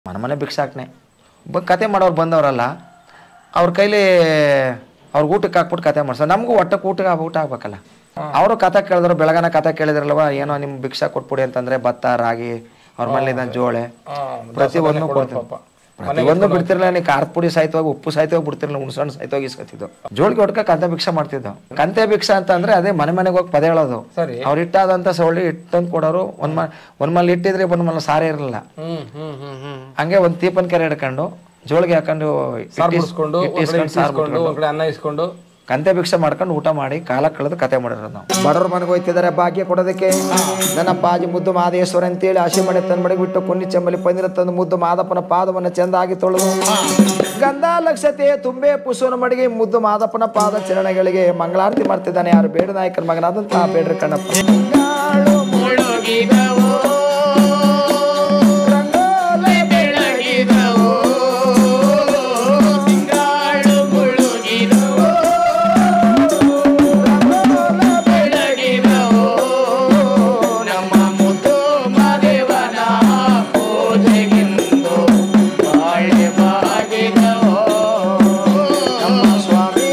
ಮನೆ ಮನೆ ಭಿಕ್ಷಾಕ್ನೆ ಬ ಕತೆ ಮಾಡೋರು ಬಂದವರಲ್ಲ ಅವ್ರ ಕೈಲಿ ಅವ್ರಿಗೆ ಊಟಕ್ಕೆ ಹಾಕ್ಬಿಟ್ಟು ಕತೆ ಮಾಡ್ಸ ನಮಗೂ ಒಟ್ಟಕ್ಕೆ ಊಟಕ್ಕೆ ಊಟ ಆಗ್ಬೇಕಲ್ಲ ಅವರು ಕತೆ ಕೇಳಿದ್ರು ಬೆಳಗನ ಕತೆ ಕೇಳಿದ್ರಲ್ವ ಏನೋ ನಿಮ್ ಭಿಕ್ಷಾ ಕೊಟ್ಬಿಡಿ ಅಂತಂದ್ರೆ ಭತ್ತ ರಾಗಿ ಅವ್ರ ಮನೇಲಿದ್ದ ಜೋಳೆ ಪ್ರತಿಯೊಂದು ಕೊಡ್ತೀವಿ ಪ್ರತಿಯೊಂದು ಬಿಡ್ತಿರ್ಲಿಲ್ಲ ನೀ ಖಾರದ ಪುಡಿ ಸಾಯ್ತವಾಗ ಉಪ್ಪು ಸಾಯ್ತವಾಗ ಬಿಡ್ತಿರ್ಲಿಲ್ಲ ಹುಣ್ಸಣ್ಣ ಸಾಯ್ತವಾಗಿ ಇಸ್ಕೊತಿದ್ದು ಜೋಳಿಗೆ ಹೊಡ್ಕ ಕಂತೆ ಭಿಕ್ಷಾ ಮಾಡ್ತಿದ್ದವು ಕಂತೆ ಭಿಕ್ಷಾ ಅಂತ ಅಂದ್ರೆ ಅದೇ ಮನೆ ಮನೆಗೆ ಹೋಗಿ ಪದ ಹೇಳೋದು ಸರಿ ಅವ್ರು ಇಟ್ಟಾದಂತ ಸೊಳ್ಳಿ ಇಟ್ಟಂತ ಕೊಡೋರು ಒಂದ್ ಮ ಒಂದ್ ಮಲ್ ಇಟ್ಟಿದ್ರೆ ಒಂದ್ ಮಲ್ ಸಾರೇ ಇರಲಿಲ್ಲ ಹ್ಮ್ ಹ್ಮ್ ಹ್ಮ್ ಹ್ಮ್ ಹಂಗೆ ಒಂದ್ ತೀಪನ್ ಕೆರೆ ಹಿಡ್ಕೊಂಡು ಜೋಳಿಗೆ ಹಾಕೊಂಡು ಸಾರ್ ಇಟ್ಟಿಸ್- ಬಿಡಿಸ್ಕೊಂಡು ಒಂದ್ ಕಡೆ ಇಟ್ಟಿಸ್ಕೊಂಡು ಇಡ್ಸಿ ಸಾರ್ ಇಸ್ಕೊಂಡು ಒಂದ್ ಕಡೆ ಅನ್ನ ಇಸ್ಕೊಂಡು ಕಂತೆ ಭಿಕ್ಷೆ ಮಾಡ್ಕೊಂಡು ಊಟ ಮಾಡಿ ಕಾಲ ಕಳೆದು ಕತೆ ಮಾಡಿರೋದು ನಾವು ಬಡವ್ರ ಮನೆಗೆ ಹೋಯ್ತಿದ್ದಾರೆ ಭಾಗ್ಯ ಕೊಡೋದಕ್ಕೆ ನನ್ನ ಪಾಜಿ ಮುದ್ದು ಮಾದೇಶ್ವರ ಅಂತೇಳಿ ಹಸಿ ಮನೆ ತಂದು ಮಡಗಿ ಬಿಟ್ಟು ಕುನ್ನಿ ಚೆಂಬಲಿ ಪಂದಿರ ತಂದು ಮುದ್ದು ಮಾದಪ್ಪನ ಪಾದವನ್ನು ಚೆಂದಾಗಿ ತೊಳೆದು ಗಂಧ ಲಕ್ಷತೆ ತುಂಬೆ ಪುಸುವನ ಮಡಿಗೆ ಮುದ್ದು ಮಾದಪ್ಪನ ಪಾದ ಚರಣಗಳಿಗೆ ಮಂಗಳಾರತಿ ಮಾಡ್ತಿದ್ದಾನೆ ಯಾರು ಬೇಡ ನಾಯಕನ ಮಗನಾದಂತಹ ಬೇಡ್ರ ಕಣ್ಣಪ್ಪ ರಂಗೋಲೆ ನಮ್ಮ ಸ್ವಾಮಿ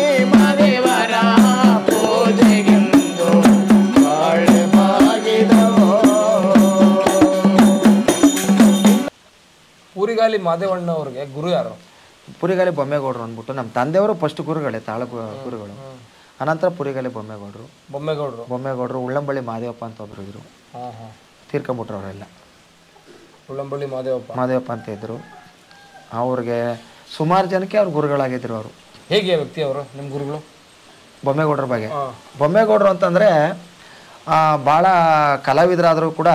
ಊರಿಗಾಲಿ ಮಾದೇವಣ್ಣ ಅವ್ರಿಗೆ ಗುರು ಯಾರು ಪುರಿಗಾಲಿ ಬೊಮ್ಮೇಗೌಡರು ಅಂದ್ಬಿಟ್ಟು ನಮ್ಮ ತಂದೆಯವರು ಫಸ್ಟ್ ಗುರುಗಳೇ ತಾಳ ಗು- ಗುರುಗಳು ಅನಂತರ ಪುರಿಗಾಲಿ ಬೊಮ್ಮೇಗೌಡರು ಬೊಮ್ಮೇಗೌಡರು ಬೊಮ್ಮೇಗೌಡರು ಉಳ್ಳಂಬಳ್ಳಿ ಮಾದೇವಪ್ಪ ಅಂತ ಒಬ್ರು ಇದ್ರು ಹಾ ಹಾ ತೀರ್ಕೊಂಬಿಟ್ರು ಅವರೆಲ್ಲ ಉಳ್ಳಂಬಳ್ಳಿ ಮಾದೇವಪ್ಪ ಮಾದೇವಪ್ಪ ಅಂತ ಇದ್ರು ಅವ್ರಿಗೆ ಸುಮಾರು ಜನಕ್ಕೆ ಅವ್ರು ಗುರುಗಳಾಗಿದ್ರು ಅವರು ಹೇಗೆ ವ್ಯಕ್ತಿ ಅವರು ನಿಮ್ಮ ಗುರುಗಳು ಬೊಮ್ಮೇಗೌಡರ ಬಗ್ಗೆ ಹಾ ಬೊಮ್ಮೇಗೌಡರು ಅಂತಂದ್ರೆ ಭಾಳ ಕಲಾವಿದರಾದರೂ ಕೂಡ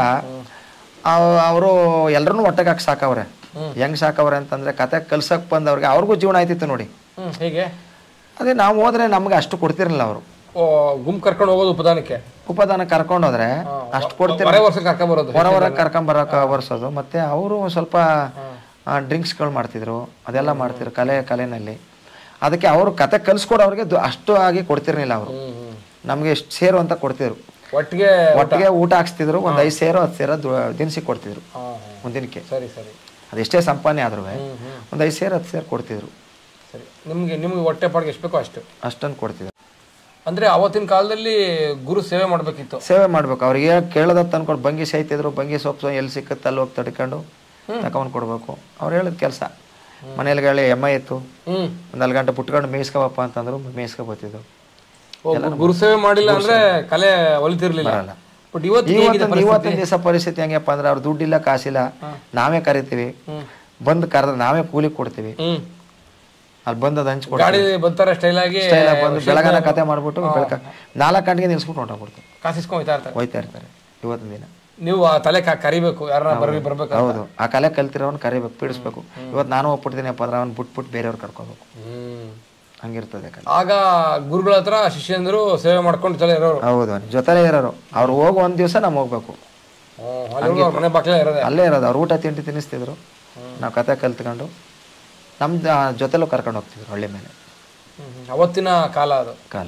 ಅವರು ಎಲ್ಲರನ್ನೂ ಒಟ್ಟಿಗೆ ಹಾಕಿ ಸಾಕವ್ರೆ ಹೆಂಗ್ ಸಾಕವ್ರೆ ಅಂತಂದ್ರೆ ಕತೆ ಕಲ್ಸಕ್ ಬಂದವ್ರಿಗೆ ಅವ್ರಿಗೂ ಜೀವನ ಆಯ್ತಿತ್ತು ನೋಡಿ ಹ್ಮ್ ಹೇಗೆ ಅದೇ ನಾವು ಹೋದ್ರೆ ನಮ್ಗೆ ಅಷ್ಟು ಕೊಡ್ತಿರಲಿಲ್ಲ ಅವರು ಓ ಗುಂಪು ಕರ್ಕೊಂಡು ಹೋಗೋದು ಉಪದಾನಕ್ಕೆ ಉಪದಾನ ಕರ್ಕೊಂಡು ಹೋದ್ರೆ ಅಷ್ಟು ಕೊಡ್ತಿರ ಹೊರ ವರ್ಷಕ್ಕೆ ಕರ್ಕೊಂಡ್ ಬರೋದು ಹೊರ ಹೊರ ಕರ್ಕೊಂಬರಕ್ಕೆ ಬರ್ಸೋದು ಮತ್ತೆ ಅವರು ಸ್ವಲ್ಪ ಡ್ರಿಂಕ್ಸ್ಗಳು ಮಾಡ್ತಿದ್ರು ಅದೆಲ್ಲ ಮಾಡ್ತಿದ್ರು ಕಲೆ ಕಲೆನಲ್ಲಿ ಅದಕ್ಕೆ ಅವರು ಕತೆ ಕಲಿಸ್ಕೊಡೋರಿಗೆ ಅಷ್ಟು ಆಗಿ ಕೊಡ್ತಿರ್ಲಿಲ್ಲ ಅವರು ಹ್ಮ್ ಹ್ಮ್ ನಮಗೆ ಎಷ್ಟು ಸೇರು ಅಂತ ಕೊಡ್ತಿದ್ರು ಒಟ್ಟಿಗೆ ಒಟ್ಟಿಗೆ ಊಟ ಹಾಕ್ಸ್ತಿದ್ರು ಒಂದ್ ಐದು ಸೇರು ಹತ್ತು ಸೇರು ದು- ದಿನಸಿ ಕೊಡ್ತಿದ್ರು ಹಾ ಹಾ ಒಂದಿನಕ್ಕೆ ಸರಿ ಸರಿ ಅದೆಷ್ಟೇ ಸಂಪಾದನೆ ಆದ್ರೂ ಹ್ಮ್ ಹ್ಮ್ ಒಂದ್ ಐದು ಸೇರು ಹತ್ತು ಸೇರು ಕೊಡ್ತಿದ್ರು ಸರಿ ನಿಮ್ಗೆ ನಿಮ್ಗೆ ಹೊಟ್ಟೆ ಪಾಡಿಗೆ ಎಷ್ಟು ಬೇಕೋ ಅಷ್ಟು ಅಷ್ಟನ್ನು ಕೊಡ್ತಿದ್ರು ಅಂದ್ರೆ ಅವತ್ತಿನ ಕಾಲದಲ್ಲಿ ಗುರು ಸೇವೆ ಮಾಡ್ಬೇಕಿತ್ತು ಸೇವೆ ಮಾಡ್ಬೇಕು ಅವ್ರಿಗೆ ಕೇಳದ ತಂದ್ಕೊಂಡು ಬಂಗಿ ಸೈತಿದ್ರು ಬಂಗಿ ಸೊಪ್ಪು ಎಲ್ಲಿ ಸಿಕ್ಕತ್ತೆ ಅಲ್ಲಿ ಹೋಗಿ ತಡ್ಕೊಂಡು ತಗೊಂಡ್ ಕೊಡ್ಬೇಕು ಅವ್ರು ಹೇಳಿದ ಕೆಲಸ ಮನೇಲಿ ಹೇಳಿ ಎಮ್ಮ ಇತ್ತು ಹ್ಮ್ ಒಂದ್ ನಾಲ್ಕು ಗಂಟೆ ಪುಟ್ಕೊಂಡು ಮೇಯಿಸ್ಕೊಬಪ್ಪ ಅಂತಂದ್ರು ಮೇಯಿಸ್ಕೊ ಬರ್ತಿದ್ರು ಓ, ಗು- ಗುರು ಸೇವೆ ಮಾಡಿಲ್ಲ ಅಂದ್ರೆ ಕಲೆ ಒಲಿತಿರ್ಲಿಲ್ಲ ಬರಲ್ಲ. ಬಟ್ ಇವತ್ತು ಹೇಗಿದೆ ಇವತ್ತಿನ ಇವತ್ತಿನ ದಿವಸ ಪರಿಸ್ಥಿತಿ ಹೆಂಗಪ್ಪ ಅಂದ್ರೆ ಅವ್ರು ದುಡ್ಡಿಲ್ಲ ಕಾಸಿಲ್ಲ ನಾವೇ ಕರಿತೀವಿ ಹ್ಮ್. ಬಂದು ಕರೆದ್ರೆ ನಾವೇ ಕೂಲಿ ಕೊಡ್ತೀವಿ ಹ್ಮ್ ಅಲ್ಲಿ ಬಂದು ಅದು ಹಂಚ್ಕೊಡ್ತೀವಿ ಗಾಡಿ ಬರ್ತಾರೆ ಸ್ಟೈಲ್ ಆಗಿ ಸ್ಟೈಲ್ ಆಗಿ ಬಂದು ಬೆಳಗನ ಕತೆ ಮಾಡ್ಬಿಟ್ಟು ಬೆಳಕ ನಾಲ್ಕು ಗಂಟೆಗೆ ನಿಲ್ಸ್ಬಿಟ್ಟು ಹೊಂಟೋಗ್ಬಿಡ್ತೀವಿ ಕಾಸಿಸ್ಕೊಂಡ್ ಹೋಯ್ತಾ ಇರ್ತಾರೆ ಹೋಯ್ತಾ ಇರ್ತಾರೆ ಇವತ್ತಿನ ದಿನ ನೀವು ಆ ತಲೆ ಕ- ಕರಿಬೇಕು ಯಾರನ್ನ ಬರ್ಬಿ ಬರ್ಬೇಕು ಹೌದು ಆ ಕಲೆ ಕಲ್ತಿರೋನ್ ಕರಿಬೇಕು ಪೀಡಿಸ್ಬೇಕು ಇವತ್ತು ನಾನು ಒಪ್ಪಿಡ್ತೀನಪ್ಪ ಅಂದ್ರೆ ಅವ್ನು ಬಿಟ್ಬಿಟ್ಟು ಬೇರೆಯವ್ರು ಕರ್ಕೋಬೇಕು ಹ್ಮ್ ಹಂಗಿರ್ತದೆ ಕಲೆ ಆಗ ಗುರುಗಳ ಹತ್ರ ಶಿಷ್ಯಂದರು ಸೇವೆ ಮಾಡ್ಕೊಂಡು ಚಲ ಇರೋರು ಹೌದು ಜೊತೆಲೇ ಇರೋರು ಅವ್ರು ಹೋಗೋ ಒಂದ್ ದಿವಸ ನಾವು ಹೋಗ್ಬೇಕು ಹ್ಮ್, ಅಲ್ಲಿವರೆಗೂ ಅವ್ರ ಮನೆ ಬಾಕ್ಲೇ ಇರೋದೆ ಅಲ್ಲೇ ಇರೋದು ಅವ್ರು ಊಟ ತಿಂಡಿ ತಿನ್ನಿಸ್ತಿದ್ರು ನಾವು ಕತೆ ಕಲ್ತ್ಕೊಂಡು ನಮ್ಮ ಜೊತೆಲೂ ಕರ್ಕೊಂಡು ಹೋಗ್ತಿದ್ರು ಹಳ್ಳಿ ಮೇಲೆ ಹ್ಮ್, ಹ್ಮ್. ಅವತ್ತಿನ ಕಾಲ ಅದು ಕಾಲ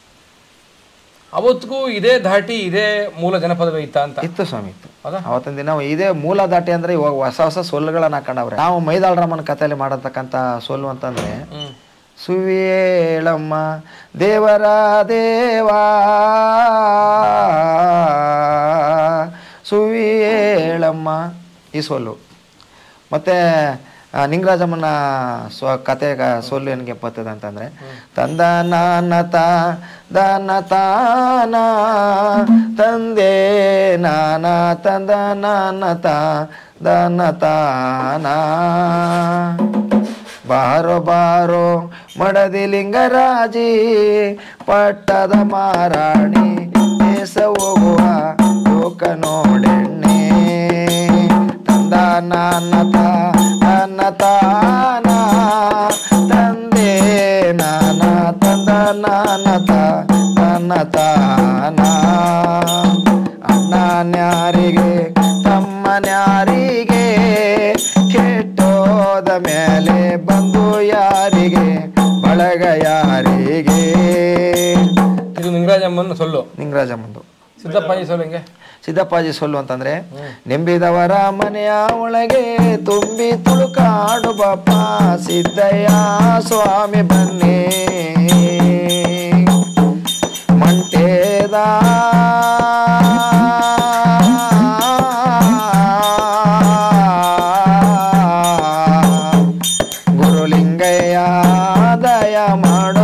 ಅವತ್ತಿಗೂ ಇದೇ ಧಾಟಿ ಇದೇ ಮೂಲ ಜನಪದವೇ ಇತ್ತ ಅಂತ ಇತ್ತು ಸ್ವಾಮಿ ಇತ್ತು ಹೌದಾ? ಅವತ್ತಿನ ದಿನ ಇದೇ ಮೂಲ ದಾಟಿ ಅಂದ್ರೆ ಇವಾಗ ಹೊಸ ಹೊಸ ಸೊಲ್ಲುಗಳನ್ನ ಹಾಕೊಂಡವ್ರೆ ನಾವು ಮೈದಾಳ ರಾಮನ ಕಥೆಯಲ್ಲಿ ಮಾಡತಕ್ಕಂಥ ಸೊಲ್ಲು ಅಂತಂದ್ರೆ ಹ್ಮ್ ಸುವಿಯೇಳಮ್ಮ ದೇವರ ದೇವಾ ಸುವಿಯೇಳಮ್ಮ ಈ ಸೊಲ್ಲು ಮತ್ತೆ ಆ, ನಿಂಗರಾಜಮ್ಮನ ಸ್ವ ಕತೆ ಕ- ಸೊಲ್ಲು ಏನಿಗೆ ಬರ್ತದೆ ಅಂತಂದ್ರೆ ತಂದ ನಾನ ತಾ ದಾನ ತಾನ ತಂದೆ ನಾನ ತಂದ ನಾನ ತಾ ದಾನ ತಾನ ಬಾರೋ ಬಾರೋ ಮಡದಿ ಲಿಂಗರಾಜಿ ಪಟ್ಟದ ಮಾರಾಣಿ ದೇಶ ಹೋಗುವ ಲೋಕ ನೋಡೆಣ್ಣೆ ತಂದ ನಾನತ ನನ್ನ ತಾನ ತಂದೆ ನಾನ ತಂದ ನಾನತ ನನ್ನ ತಾನ ಅಣ್ಣನ್ಯಾರಿಗೆ ತಮ್ಮನ್ಯಾರಿಗೆ ಕೆಟ್ಟೋದ ಮೇಲೆ ಬಂದು ಯಾರಿಗೆ ಬಳಗ ಯಾರಿಗೆ ಇದು ನಿಂಗರಾಜಮ್ಮನ ಸೊಲ್ಲು ನಿಂಗರಾಜಮ್ಮಂದು ಸಿದ್ದಪ್ಪಾಜಿ ಸೋಲು ಹೆಂಗೆ ಸಿದ್ದಪ್ಪಾಜಿ ಸೊಲ್ಲು ಅಂತಂದ್ರೆ ನೆಂಬಿದವರ ಮನೆಯ ಒಳಗೆ ತುಂಬಿ ತುಳುಕಾಡು ಬಾಪ ಸಿದ್ದಯ್ಯ ಸ್ವಾಮಿ ಬನ್ನಿ ಮಂಟೇದ ಗುರುಲಿಂಗಯ್ಯ ದಯ ಮಾಡೋ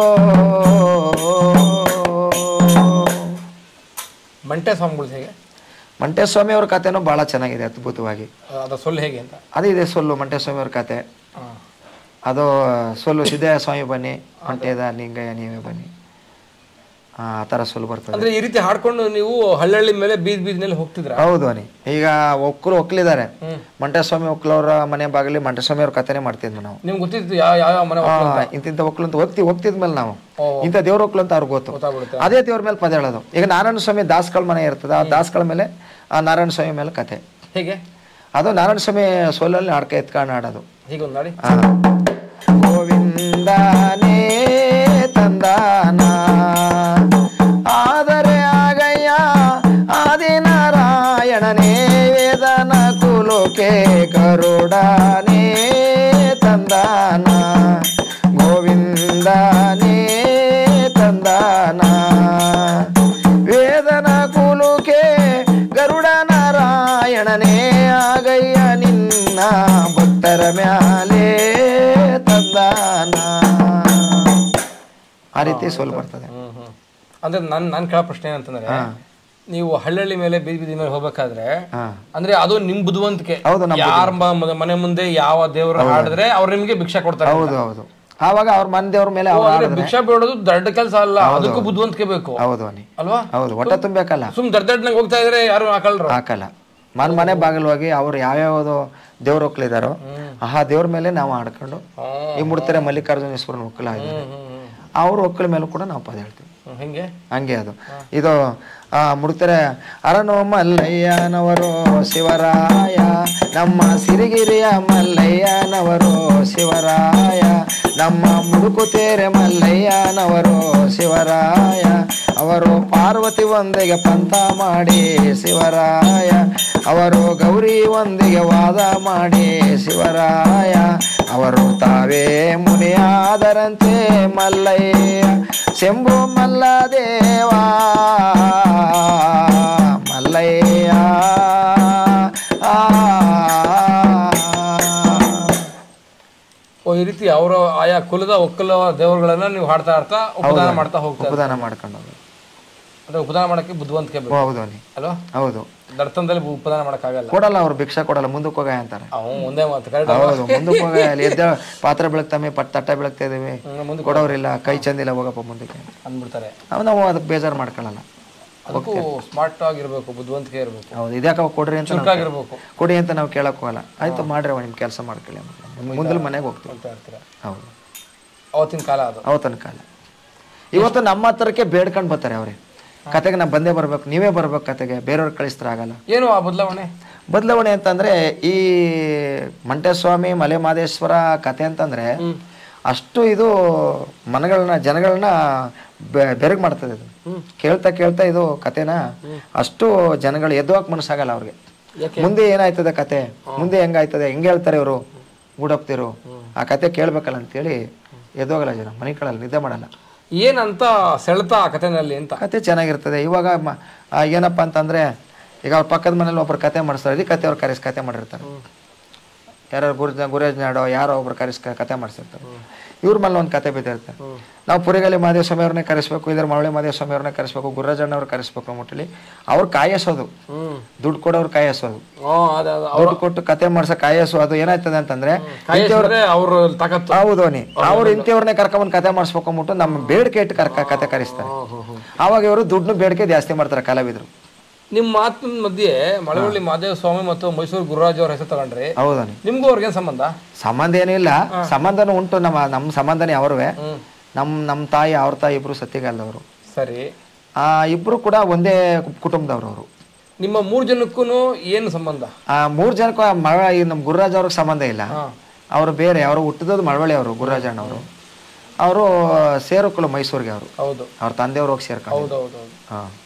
ಮಂಟೆ ಸ್ವಾಮಿಗಳು ಹೇಗೆ ಮಂಟೇಸ್ವಾಮಿ ಅವ್ರ ಕಥೆನೂ ಬಹಳ ಚೆನ್ನಾಗಿದೆ ಅದ್ಭುತವಾಗಿ ಅದ ಸೊಲ್ಲು ಹೇಗೆ ಅಂತ ಅದೇ ಇದೆ ಸೊಲ್ಲು ಮಂಟೇಸ್ವಾಮಿ ಅವ್ರ ಕತೆ ಹಾ. ಅದು ಸೊಲ್ಲು ಸಿದ್ದಯ್ಯ ಸ್ವಾಮಿ ಬನ್ನಿ ಮಂಟೇದ ಲಿಂಗಯ್ಯ ನೀವೇ ಬನ್ನಿ ಆ ಆ ಥರ ಸೊಲ್ಲು ಬರ್ತದೆ ಅಂದ್ರೆ ಈ ರೀತಿ ಹಾಡ್ಕೊಂಡು ನೀವು ಹಳ್ಳಹಳ್ಳಿ ಮೇಲೆ ಬೀದ್ ಬೀದಿನಲ್ಲಿ ಹೋಗ್ತಿದ್ರ ಹೌದು ಅನಿ ಈಗ ಒಕ್ಕಲು ಒಕ್ಕಲಿದ್ದಾರೆ ಮಂಟೇಸ್ವಾಮಿ ಒಕ್ಕಲವ್ರ ಮನೆ ಬಾಗಿಲಿ ಮಂಟೇಸ್ವಾಮಿ ಅವ್ರ ಕಥೆನೇ ಮಾಡ್ತಿದ್ವಿ ನಾವು ನಿಮ್ಗೆ ಗೊತ್ತಿತ್ತು ಯಾವ ಯಾವ ಮನೆ ಆ, ಇಂತಿಂತ ಒಕ್ಕಲು ಅಂತ ಹೋಗ್ತಿ ಹೋಗ್ತಿದ್ಮೇಲೆ ನಾವು ಓ. ಇಂಥ ದೇವ್ರ ಒಕ್ಕಲು ಅಂತ ಅವ್ರಿಗೆ ಗೊತ್ತು ಗೊತ್ತಾಗ್ಬಿಡುತ್ತೆ ಅದೇ ದೇವ್ರ ಮೇಲೆ ಪದ ಹೇಳೋದು ಈಗ ನಾರಾಯಣ ಸ್ವಾಮಿ ದಾಸ್ಗಳ ಮನೆ ಇರ್ತದೆ ಆ ದಾಸ್ಗಳ ಮೇಲೆ ಆ ನಾರಾಯಣ ಸ್ವಾಮಿ ಮೇಲೆ ಕತೆ ಹೇಗೆ ಅದು ನಾರಾಯಣ ಸ್ವಾಮಿ ಸೋಲಲ್ಲಿ ನಾಟಕ ಎತ್ಕೊಂಡು ಆಡೋದು ಹೀಗೆ ಒಂದು ನಾಡಿ ಆ. ಗೋವಿಂದನೇ ತಂದಾನ ಆದರೆ ಆಗಯ್ಯ ಆದಿನಾರಾಯಣನೇ ವೇದನ ಕುಲುಕೆ ಗರುಡನೇ ತಂದಾನ ಗೋವಿಂದನೇ ತಂದಾನ ವೇದನ ಕುಲುಕೆ ಗರುಡ ನಾರಾಯಣನೇ ಆಗಯ್ಯ ನಿನ್ನ ಭಕ್ತರ ಮ್ಯಾಲೆ ತಂದಾನ ಆ ರೀತಿ ಸೋಲು ಬರ್ತದೆ ಹ್ಮ್ ಹ್ಮ್ ಅಂದ್ರೆ ನನ್ ನಾನ್ ಕೇಳೋ ಪ್ರಶ್ನೆ ಏನಂತಂದ್ರೆ ನೀವು ಹಳ್ಳಹಳ್ಳಿ ಮೇಲೆ ಬೀದಿ ಬೀದಿ ಮೇಲೆ ಹೋಗ್ಬೇಕಾದ್ರೆ ಹಾ ಅಂದ್ರೆ ಅದು ನಿಮ್ ಬುದ್ಧಿವಂತಿಕೆ ಹೌದು, ನಮ್ಮ ಯಾರ ಮನೆ ಮುಂದೆ ಯಾವ ದೇವ್ರ ಹಾಡಿದ್ರೆ ಅವ್ರು ನಿಮ್ಗೆ ಭಿಕ್ಷಾ ಕೊಡ್ತಾರೆ ಹೌದು ಹೌದು ಆವಾಗ ಅವ್ರ ಮನೆ ದೇವ್ರ ಮೇಲೆ ಅವ್ರು ಅಂದ್ರೆ ಭಿಕ್ಷಾ ಬೇಡೋದು ದೊಡ್ಡ ಕೆಲಸ ಅಲ್ಲ ಅದಕ್ಕೂ ಬುದ್ಧಿವಂತಿಕೆ ಬೇಕು ಹೌದು ಅನಿ ಅಲ್ವಾ ಹೌದು ಹೊಟ್ಟೆ ತುಂಬಬೇಕಲ್ಲ ಸುಮ್ ದಡ್ ದಡ್ಡಂಗ್ ಹೋಗ್ತಾ ಇದ್ರೆ ಯಾರು ಹಾಕಲ್ರು ಹಾಕಲ್ಲ ಮನ್ ಮನೆ ಬಾಗಿಲು ಹೋಗಿ ಅವ್ರು ಯಾವ್ಯಾವ್ದು ದೇವ್ರ ಒಕ್ಕಲಿದಾರೋ ಆ ದೇವ್ರ ಮೇಲೆ ನಾವು ಆಡ್ಕೊಂಡು ಈ ಮುಡ್ತಾರೆ ಮಲ್ಲಿಕಾರ್ಜುನೇಶ್ವರನ ಒಕ್ಕಲ ಆಗಿದ್ದಾರೆ ಅವ್ರ ಒಕ್ಕಲ ಮೇಲೂ ಕೂಡ ನಾವು ಪದ ಹೇಳ್ತೀವಿ ಹ್ಮ್, ಹೆಂಗೆ ಹಂಗೆ ಅದು ಇದು ಆ ಮುಡ್ತಾರೆ ಅರನು ಮಲ್ಲಯ್ಯನವರು ಶಿವರಾಯ ನಮ್ಮ ಸಿರಿಗಿರಿಯ ಮಲ್ಲಯ್ಯನವರು ಶಿವರಾಯ ನಮ್ಮ ಮುಡುಕುತೇರೆ ಮಲ್ಲಯ್ಯನವರು ಶಿವರಾಯ ಅವರು ಪಾರ್ವತಿ ಒಂದಿಗೆ ಪಂಥ ಮಾಡಿ ಶಿವರಾಯ ಅವರು ಗೌರಿ ಒಂದಿಗೆ ವಾದ ಮಾಡಿ ಶಿವರಾಯ ಅವರು ತಾವೇ ಮುನಿಯಾದರಂತೆ ಮಲ್ಲಯ್ಯ ಶಂಭು ಮಲ್ಲದೇವ ಮಲ್ಲಯ್ಯ ಆ. ಓ ಈ ರೀತಿ ಅವರ ಆಯಾ ಕುಲದ ಒಕ್ಕಲ ದೇವರುಗಳನ್ನ ನೀವು ಹಾಡ್ತಾ ಹಾಡ್ತಾ ಉಪದಾನ ಮಾಡ್ತಾ ಹೋಗ್ತಾರೆ ಉಪದಾನ ಮಾಡ್ಕೊಂಡು ಹೋಗೋದು. ಅಂದ್ರೆ ಉಪದಾನ ಮಾಡಕ್ಕೆ ಬುದ್ಧಿವಂತಿಕೆ ಓ, ಬೇಕು ಹೌದು ನೀ ಅಲ್ವಾ ಹೌದು ದಡ್ತನದಲ್ಲಿ ಉಪದಾನ ಮಾಡಕ್ಕಾಗಲ್ಲ ಕೊಡಲ್ಲ ಅವ್ರು ಭಿಕ್ಷಾ ಕೊಡಲ್ಲ ಮುಂದಕ್ಕೆ ಹೋಗ ಅಂತಾರೆ ಅವ್ ಒಂದೇ ಮಾತು ಕರೆಕ್ಟ್ ಹೌದು ಮುಂದಕ್ಕೆ ಹೋಗ ಅಲ್ಲಿ ಎದ್ದ ಪಾತ್ರೆ ಬೆಳಗ್ತಾವೆ ಪಟ್ ತಟ್ಟೆ ಬೆಳಗ್ತಾ ಇದೀವಿ ಮುಂದೆ ಕೊಡೋರಿಲ್ಲ ಕೈ ಚಂದಿಲ್ಲ ಹೋಗಪ್ಪ ಮುಂದಕ್ಕೆ ಅಂದ್ಬಿಡ್ತಾರೆ ಅವ್ ನಾವು ಅದಕ್ಕೆ ಬೇಜಾರು ಮಾಡ್ಕೊಳ್ಳಲ್ಲ ಅದಕ್ಕೂ ಸ್ಮಾರ್ಟ್ ಆಗಿರ್ಬೇಕು ಬುದ್ಧಿವಂತಿಕೆ ಇರ್ಬೇಕು ಹೌದು ಇದ್ಯಾಕ ಕೊಡ್ರಿ ಅಂತ ನಾವು- ಚುರುಕಾಗಿರ್ಬೇಕು ಕೊಡಿ ಅಂತ ನಾವು ಕೇಳಕ್ ಹೋಗಲ್ಲ ಆಯ್ತು ಮಾಡ್ರಿ ಅವ ನಿಮ್ ಕೆಲಸ ಮಾಡ್ಕೊಳ್ಳಿ ಮುಂದಲ್ ಮನೆಗೆ ಹೋಗ್ತೀವಿ ಅಂತ ಹೇಳ್ತೀರಾ ಹೌದು ಅವತ್ತಿನ ಕಾಲ ಅದು ಅವತ್ತನ ಕಾಲ ಇವತ್ತು ನಮ್ಮ ಹತ್ರಕ್ಕೆ ಬೇಡ್ಕೊಂಡು ಬರ್ತಾರೆ ಅವ್ರೆ ಕತೆಗೆ ನಾ ಬಂದೇ ಬರ್ಬೇಕು ನೀವೇ ಬರ್ಬೇಕು ಕತೆಗೆ ಬೇರೆಯವ್ರು ಕಳಿಸ್ತಾರೆ ಆಗಲ್ಲ ಏನು ಆ ಬದಲಾವಣೆ ಬದಲಾವಣೆ ಅಂತಂದ್ರೆ ಈ ಮಂಟೇಸ್ವಾಮಿ ಮಲೆ ಮಾದೇಶ್ವರ ಕತೆ ಅಂತಂದ್ರೆ ಅಷ್ಟು ಇದು ಮನಗಳನ್ನ ಜನಗಳನ್ನ ಬೆರಗ್ ಮಾಡ್ತದೆ ಇದು ಕೇಳ್ತಾ ಕೇಳ್ತಾ ಇದು ಕತೆನ ಅಷ್ಟು ಜನಗಳು ಎದ್ದುವಾಕ್ ಮನಸ್ಸಾಗಲ್ಲ ಅವ್ರಿಗೆ ಮುಂದೆ ಏನಾಯ್ತದೆ ಕತೆ ಮುಂದೆ ಹೆಂಗಾಯ್ತದೆ ಹೆಂಗ್ ಹೇಳ್ತಾರೆ ಇವರು ಗೂಡಪ್ತಿರು ಆ ಕತೆ ಕೇಳ್ಬೇಕಲ್ಲ ಅಂತೇಳಿ ಎದ್ದೋಗಲ್ಲ ಜನ ಮನೆಗಳಲ್ಲಿ ನಿದ್ದೆ ಮಾಡಲ್ಲ ಏನಂತ ಸೆಳೆತ ಆ ಕಥೆನಲ್ಲಿ ಅಂತ ಕತೆ ಚೆನ್ನಾಗಿರ್ತದೆ ಇವಾಗ ಮ- ಆ, ಏನಪ್ಪಾ ಅಂತಂದ್ರೆ ಈಗ ಅವ್ರ ಪಕ್ಕದ ಮನೇಲಿ ಒಬ್ರು ಕತೆ ಮಾಡಿಸ್ತಾರೆ ಇದೇ ಕತೆ ಅವ್ರು ಕರೆಸಿ ಕತೆ ಮಾಡಿರ್ತಾರೆ ಯಾರು ಗುರು ಗುರೇಜ್ ನಾಡೋ ಯಾರೋ ಒಬ್ರು ಕರೆಸಿ ಕ- ಕತೆ ಮಾಡಿಸಿರ್ತಾರೆ ಇವ್ರ ಮೇಲೆ ಒಂದು ಕತೆ ಬಿದ್ದಿರುತ್ತೆ ನಾವು ಪುರಿಗಲಿ ಮಹದೇವ ಸ್ವಾಮಿ ಅವ್ರನ್ನೇ ಕರೆಸ್ಬೇಕು ಇದ್ರ ಮಳವಳ್ಳಿ ಮಹದೇವ ಸ್ವಾಮಿ ಅವ್ರನ್ನೇ ಕರೆಸ್ಬೇಕು ಗುರುರಾಜಣ್ಣ ಅವ್ರು ಕರೆಸ್ಬೇಕು ಮುಟ್ಟಲಿ ಅವ್ರು ಕಾಯಸೋದು ಹ್ಮ್ ದುಡ್ಡು ಕೊಡೋರು ಕಾಯಸೋದು ಓ ಅದ ದುಡ್ಡು ಕೊಟ್ಟು ಕತೆ ಮಾಡ್ಸೋ ಕಾಯಸು ಅದು ಏನಾಯ್ತದೆ ಅಂತಂದ್ರೆ ಕಾಯಿಸಿದ್ರೆ ಅವ್ರ ತಾಕತ್ತು ಹೌದು ನೀ ಅವ್ರು ಇಂಥವ್ರನ್ನೇ ಕರ್ಕೊಂಬಂದು ಕತೆ ಮಾಡಿಸ್ಬೇಕು ಅಂದ್ಬಿಟ್ಟು ನಮ್ಮ ಬೇಡಿಕೆ ಇಟ್ಟು ಕರ್ಕ ಕತೆ ಕರೆಸ್ತಾರೆ ಆವಾಗ ಇವರು ದುಡ್ಡು ಬೇಡಿಕೆ ಜಾಸ್ತಿ ಮಾಡ್ತಾರೆ ಕಲಾವಿದರು ನಿಮ್ಮ ಮಾತಿನ ಮಧ್ಯೆ ಮಳವಳ್ಳಿ ಮಾದೇವ ಸ್ವಾಮಿ ಮತ್ತು ಮೈಸೂರು ಗುರುರಾಜ್ ಅವ್ರ ಹೆಸರು ತಗೊಂಡ್ರಿ ಹೌದು ನೀ ನಿಮ್ಗೂ ಅವ್ರಿಗೇನ್ ಸಂಬಂಧ ಸಂಬಂಧ ಏನಿಲ್ಲ ಸಂಬಂಧನೂ ಉಂಟು ನಮ್ಮ ನಮ್ಮ ಸಂಬಂಧನೇ ಅವರುವೆ ಹ್ಮ್ ನಮ್ಮ ನಮ್ಮ ತಾಯಿ ಅವ್ರ ತಾಯಿ ಇಬ್ರು ಸತ್ತಿಗಾಲದವರು ಸರಿ ಆ ಇಬ್ರು ಕೂಡ ಒಂದೇ ಕುಟುಂಬದವ್ರು ಅವರು ನಿಮ್ಮ ಮೂರ್ ಜನಕ್ಕೂ ಏನು ಸಂಬಂಧ ಆ ಮೂರು ಜನಕ್ಕೂ ಮಳ ಈ ನಮ್ಮ ಗುರುರಾಜ್ ಅವ್ರಿಗೆ ಸಂಬಂಧ ಇಲ್ಲ ಹಾ ಅವರು ಬೇರೆ ಅವರು ಹುಟ್ಟಿದದ್ದು ಮಳವಳ್ಳಿ ಅವರು ಗುರುರಾಜಣ್ಣವರು ಅವರು ಸೇರೋಕ್ಕಲ್ಲ ಮೈಸೂರಿಗೆ ಅವರು ಹೌದು ಅವ್ರ ತಂದೆಯವ್ರು ಹೋಗಿ ಸೇರ್ಕೊಂಡು ಹೌದು ಹೌದು ಹೌದು ಹಾಂ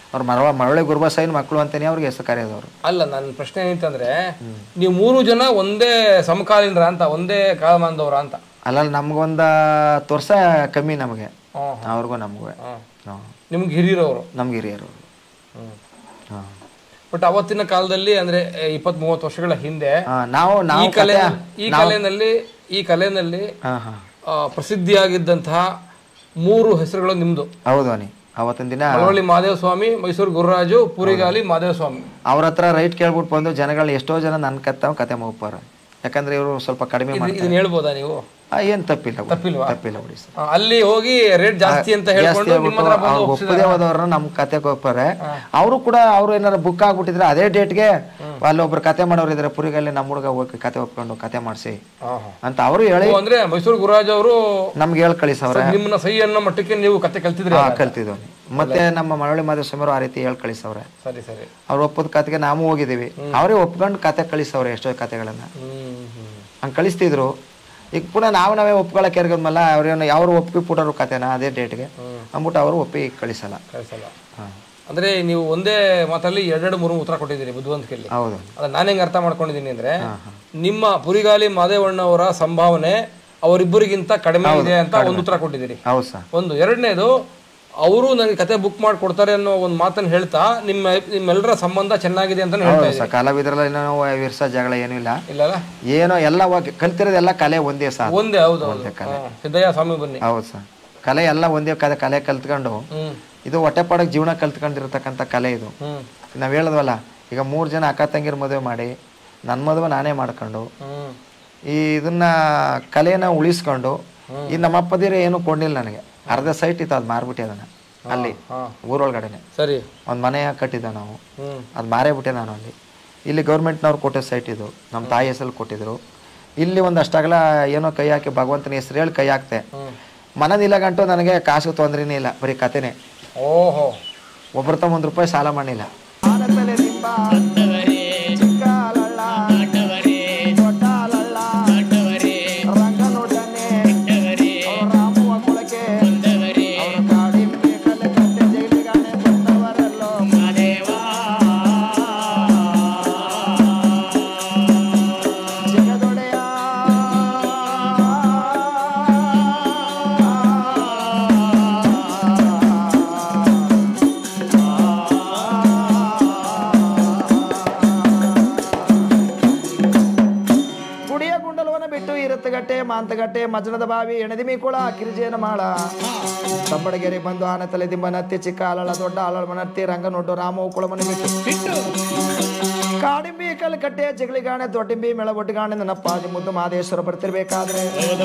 ಅವ್ರ ಮರವ ಮರಳಿ ಗುರುಬಸೈನ ಮಕ್ಕಳು ಅಂತಾನೆ ಅವ್ರಿಗೆ ಹೆಸರು ಕರೆಯೋದವ್ರು ಅಲ್ಲ ನನ್ನ ಪ್ರಶ್ನೆ ಏನಂತಂದ್ರೆ ನೀವು ಮೂರು ಜನ ಒಂದೇ ಸಮಕಾಲೀನರ ಅಂತ ಒಂದೇ ಕಾಲಮಾನದವ್ರ ಅಂತ ಅಲ್ಲ ನಮ್ಗೊಂದು ಹತ್ತು ವರ್ಷ ಕಮ್ಮಿ ನಮಗೆ ಹ್ಮ್. ಅವ್ರಿಗೂ ನಮಗೂ ಹ್ಮ್. ಹಾಂ ನಿಮ್ಗೆ ಹಿರಿಯರವರು ನಮ್ಗೆ ಹಿರಿಯರು ಹ್ಮ್ ಹಾಂ ಬಟ್ ಅವತ್ತಿನ ಕಾಲದಲ್ಲಿ ಅಂದ್ರೆ ಇಪ್ಪತ್ ಮೂವತ್ತು ವರ್ಷಗಳ ಹಿಂದೆ ನಾವು ಈ ನಾವು ಕಲೆ ಈ ಕಲೆನಲ್ಲಿ ಈ ಕಲೆನಲ್ಲಿ ಹಾಂ ಹಾಂ ಆ, ಪ್ರಸಿದ್ಧಿಯಾಗಿದ್ದಂತಹ ಮೂರು ಹೆಸರುಗಳು ನಿಮ್ದು ಹೌದು ಅನಿ ಅವತ್ತಿನ ದಿನ ಮಳವಳ್ಳಿ ಮಹಾದೇವ ಸ್ವಾಮಿ ಮೈಸೂರು ಗುರುರಾಜು ಪುರಿಗಾಲಿ ಮಹಾದೇವ ಸ್ವಾಮಿ ಅವ್ರ ಹತ್ರ ರೈಟ್ ಕೇಳ್ಬಿಟ್ಟು ಬಂದು ಜನಗಳು ಎಷ್ಟೋ ಜನ ನನ್ನ ಕತ್ತಾವ ಕತೆ ಮುಗ್ಪಾರ ಯಾಕಂದ್ರೆ ಇವರು ಸ್ವಲ್ಪ ಕಡಿಮೆ ಮಾಡಿ ಇದನ್ನ ಹೇಳ್ಬೋದಾ ನೀವು ಏನು ತಪ್ಪಿಲ್ಲ ಬಿಡಿ. ತಪ್ಪಿಲ್ವಾ? ತಪ್ಪಿಲ್ಲ ಬಿಡಿ ಸರ್ ಆ, ಅಲ್ಲಿ ಹೋಗಿ ರೇಟ್ ಜಾಸ್ತಿ ಅಂತ ಹೇಳ್ಕೊಂಡು ನಿಮ್ಮ ಹತ್ರ ಬಂದು ಒಪ್ಪದೇ ಹೋದವ್ರನ್ನ ನಮ್ ಕತೆಗೆ ಹೋಗ್ತಾರೆ ಅವರು ಕೂಡ ಅವ್ರು ಏನಾರ ಬುಕ್ ಆಗ್ಬಿಟ್ಟಿದ್ರೆ ಅದೇ ಡೇಟ್ಗೆ ಅಲ್ಲಿ ಒಬ್ರು ಕತೆ ಮಾಡೋರು ಇದ್ರೆ ಪುರಿಗಲ್ಲಿ ನಮ್ಮ ಹುಡುಗ ಹೋಗಿ ಕತೆ ಒಪ್ಕೊಂಡು ಕತೆ ಮಾಡಿಸಿ ಹಾ, ಹಾ. ಅಂತ ಅವರು ಹೇಳಿ ಓ, ಅಂದ್ರೆ ಮೈಸೂರು ಗುರುರಾಜ್ ಅವರು ನಮ್ಗೆ ಹೇಳಿ ಕಳಿಸವ್ರೆ ನಿಮ್ಮನ್ನ ಸಹಿ ಅನ್ನೋ ಮಟ್ಟಕ್ಕೆ ನೀವು ಕತೆ ಕಲ್ತಿದ್ರಿ ಹಾ ಕಲ್ತಿದ್ವು ಮತ್ತೆ ನಮ್ಮ ಮಳವಳ್ಳಿ ಮಾದೇವ ಸ್ವಾಮಿಯವರು ಆ ರೀತಿ ಹೇಳಿ ಕಳಿಸವ್ರೆ ಸರಿ ಸರಿ ಅವ್ರು ಒಪ್ಪದ ಕತೆಗೆ ನಾವು ಹೋಗಿದ್ದೀವಿ ಅವರೇ ಒಪ್ಕೊಂಡು ಕತೆ ಕಳಿಸವ್ರೆ ಎಷ್ಟೋ ಕತೆಗಳನ್ನ ಹ್ಮ್ ಹ್ಮ್ ಹಂಗೆ ಕಳಿಸ್ತಿದ್ರು ಈಗ ಪುನಃ ನಾವು ನಾವೇ ಒಪ್ಕೊಳಕ್ಕೆ ಎರಗದ್ಮೇಲೆ ಅವ್ರೇನು ಯಾರು ಒಪ್ಪಿ ಬಿಟ್ಟರು ಕತೆನ ಅದೇ ಡೇಟ್ಗೆ ಅಂದ್ಬಿಟ್ಟು ಅವರು ಒಪ್ಪಿ ಕಳಿಸಲ್ಲ ಕಳಿಸಲ್ಲ ಹಾಂ ಅಂದ್ರೆ ನೀವು ಒಂದೇ ಮಾತಲ್ಲಿ ಎರಡೆರಡು ಮೂರು ಉತ್ತರ ಕೊಟ್ಟಿದ್ದೀರಿ ಬುದ್ಧಿವಂತಿಕೆಯಲ್ಲಿ ಹೌದು ಅದ ನಾನು ಹೆಂಗ್ ಅರ್ಥ ಮಾಡ್ಕೊಂಡಿದ್ದೀನಿ ಅಂದ್ರೆ ನಿಮ್ಮ ಪುರಿಗಾಲಿ ಮಾದೇವಣ್ಣ ಅವರ ಸಂಭಾವನೆ ಅವರಿಬ್ಬರಿಗಿಂತ ಕಡಿಮೆ ಇದೆ ಅಂತ ಒಂದು ಉತ್ತರ ಕೊಟ್ಟಿದ್ದೀರಿ ಹೌದು ಸರ್ ಒಂದು ಎರಡನೇದು ಅವರು ನನಗೆ ಕತೆ ಬುಕ್ ಮಾಡಿ ಕೊಡ್ತಾರೆ ಅನ್ನೋ ಒಂದು ಮಾತನ್ನ ಹೇಳ್ತಾ ನಿಮ್ಮ ನಿಮ್ಮೆಲ್ಲರ ಸಂಬಂಧ ಚೆನ್ನಾಗಿದೆ ಅಂತ ಹೇಳ್ತಾ ಹೌದು ಸರ್ ಕಲಾವಿದ್ರಲ್ಲಿ ಏನೋ ವಿರ್ಸ ಜಗಳ ಏನೂ ಇಲ್ಲ ಇಲ್ಲಲ್ಲ ಏನೋ ಎಲ್ಲ ಹೋಗಿ ಕಲ್ತಿರೋದೆಲ್ಲ ಕಲೆ ಒಂದೇ ಸರ್ ಒಂದೇ ಹೌದು ಹೌದು ಹಾ, ಸಿದ್ದಯ್ಯ ಸ್ವಾಮಿ ಬನ್ನಿ ಹೌದು ಸರ್ ಕಲೆ ಎಲ್ಲ ಒಂದೇ ಕಲೆ ಕಲೆ ಕಲ್ತ್ಕೊಂಡು ಹ್ಮ್ ಇದು ಹೊಟ್ಟೆಪಾಡಕ್ಕೆ ಜೀವನ ಕಲ್ತ್ಕೊಂಡಿರ್ತಕ್ಕಂಥ ಕಲೆ ಇದು ಹ್ಮ್ ನಾವು ಹೇಳದ್ವಲ್ಲ ಈಗ ಮೂರು ಜನ ಅಕ್ಕ ತಂಗಿರ ಮದುವೆ ಮಾಡಿ ನನ್ನ ಮದುವೆ ನಾನೇ ಮಾಡ್ಕೊಂಡು ಹ್ಮ್ ಈ ಇದನ್ನ ಕಲೆನ ಉಳಿಸ್ಕೊಂಡು ಈ ನಮ್ಮ ಅಪ್ಪದಿರ ಏನು ಕೊಡ್ಲಿಲ್ಲ ನನಗೆ ಅರ್ಧ ಸೈಟ್ ಇತ್ತು ಅದು ಮಾರ್ಬಿಟ್ಟೆ ಅದನ್ನ ಅಲ್ಲಿ ಹಾ ಊರೊಳಗಡೆನೆ ಸರಿ ಒಂದು ಮನೆ ಕಟ್ಟಿದ್ದೆ ನಾವು ಹ್ಮ್ ಅದು ಮಾರೇ ಬಿಟ್ಟೆ ನಾನು ಅಲ್ಲಿ ಇಲ್ಲಿ ಗೌರ್ಮೆಂಟ್ನವ್ರು ಕೊಟ್ಟಿದ್ದ ಸೈಟ್ ಇದು ನಮ್ಮ ತಾಯಿ ಹೆಸರು ಕೊಟ್ಟಿದ್ರು ಇಲ್ಲಿ ಒಂದು ಅಷ್ಟಾಗಲ ಏನೋ ಕೈ ಹಾಕಿ ಭಗವಂತನ ಹೆಸರು ಹೇಳಿ ಕೈ ಹಾಕ್ತೆ ಹ್ಮ್ ಮನದಿಲ್ಲ ಗಂಟು ನನಗೆ ಕಾಸು ತೊಂದ್ರೆನೇ ಇಲ್ಲ ಬರೀ ಕತೆನೇ ಓಹೋ ಒಬ್ಬರ ತಮ್ಮ ಒಂದು ರೂಪಾಯಿ ಸಾಲ ಮಾಡಿಲ್ಲ ಗುಡಿಯ ಗುಂಡಲವನ ಬಿಟ್ಟು ಇರತ್ತಗಟ್ಟೆ ಮಾಂತಗಟ್ಟೆ ಮಜನದ ಬಾವಿ ಎಣದಿಮಿ ಕುಳ ಕಿರಿಜೇನ ಮಾಳ ತಮ್ಮಡಗೆರೆ ಬಂದು ಆನೆ ತಲೆ ದಿಂಬ ನತ್ತಿ ಚಿಕ್ಕ ಅಲಳ ದೊಡ್ಡ ಅಲಳ ನತ್ತಿ ರಂಗ ನೋಡು ರಾಮ ಕುಳಮನೆ ಬಿಟ್ಟು ಕಾಡಿಂಬಿ ಕಲ್ ಕಟ್ಟೆ ಜಗಳಿಗಾಣೆ ದೊಡ್ಡಿಂಬಿ ಮೇಳ ಒಟ್ಟಿಗಾಣೆ ನನ್ನ ಪಾದಿ ಮುದ್ದು ಮಹದೇಶ್ವರ ಬರ್ತಿರ್ಬೇಕಾದ್ರೆ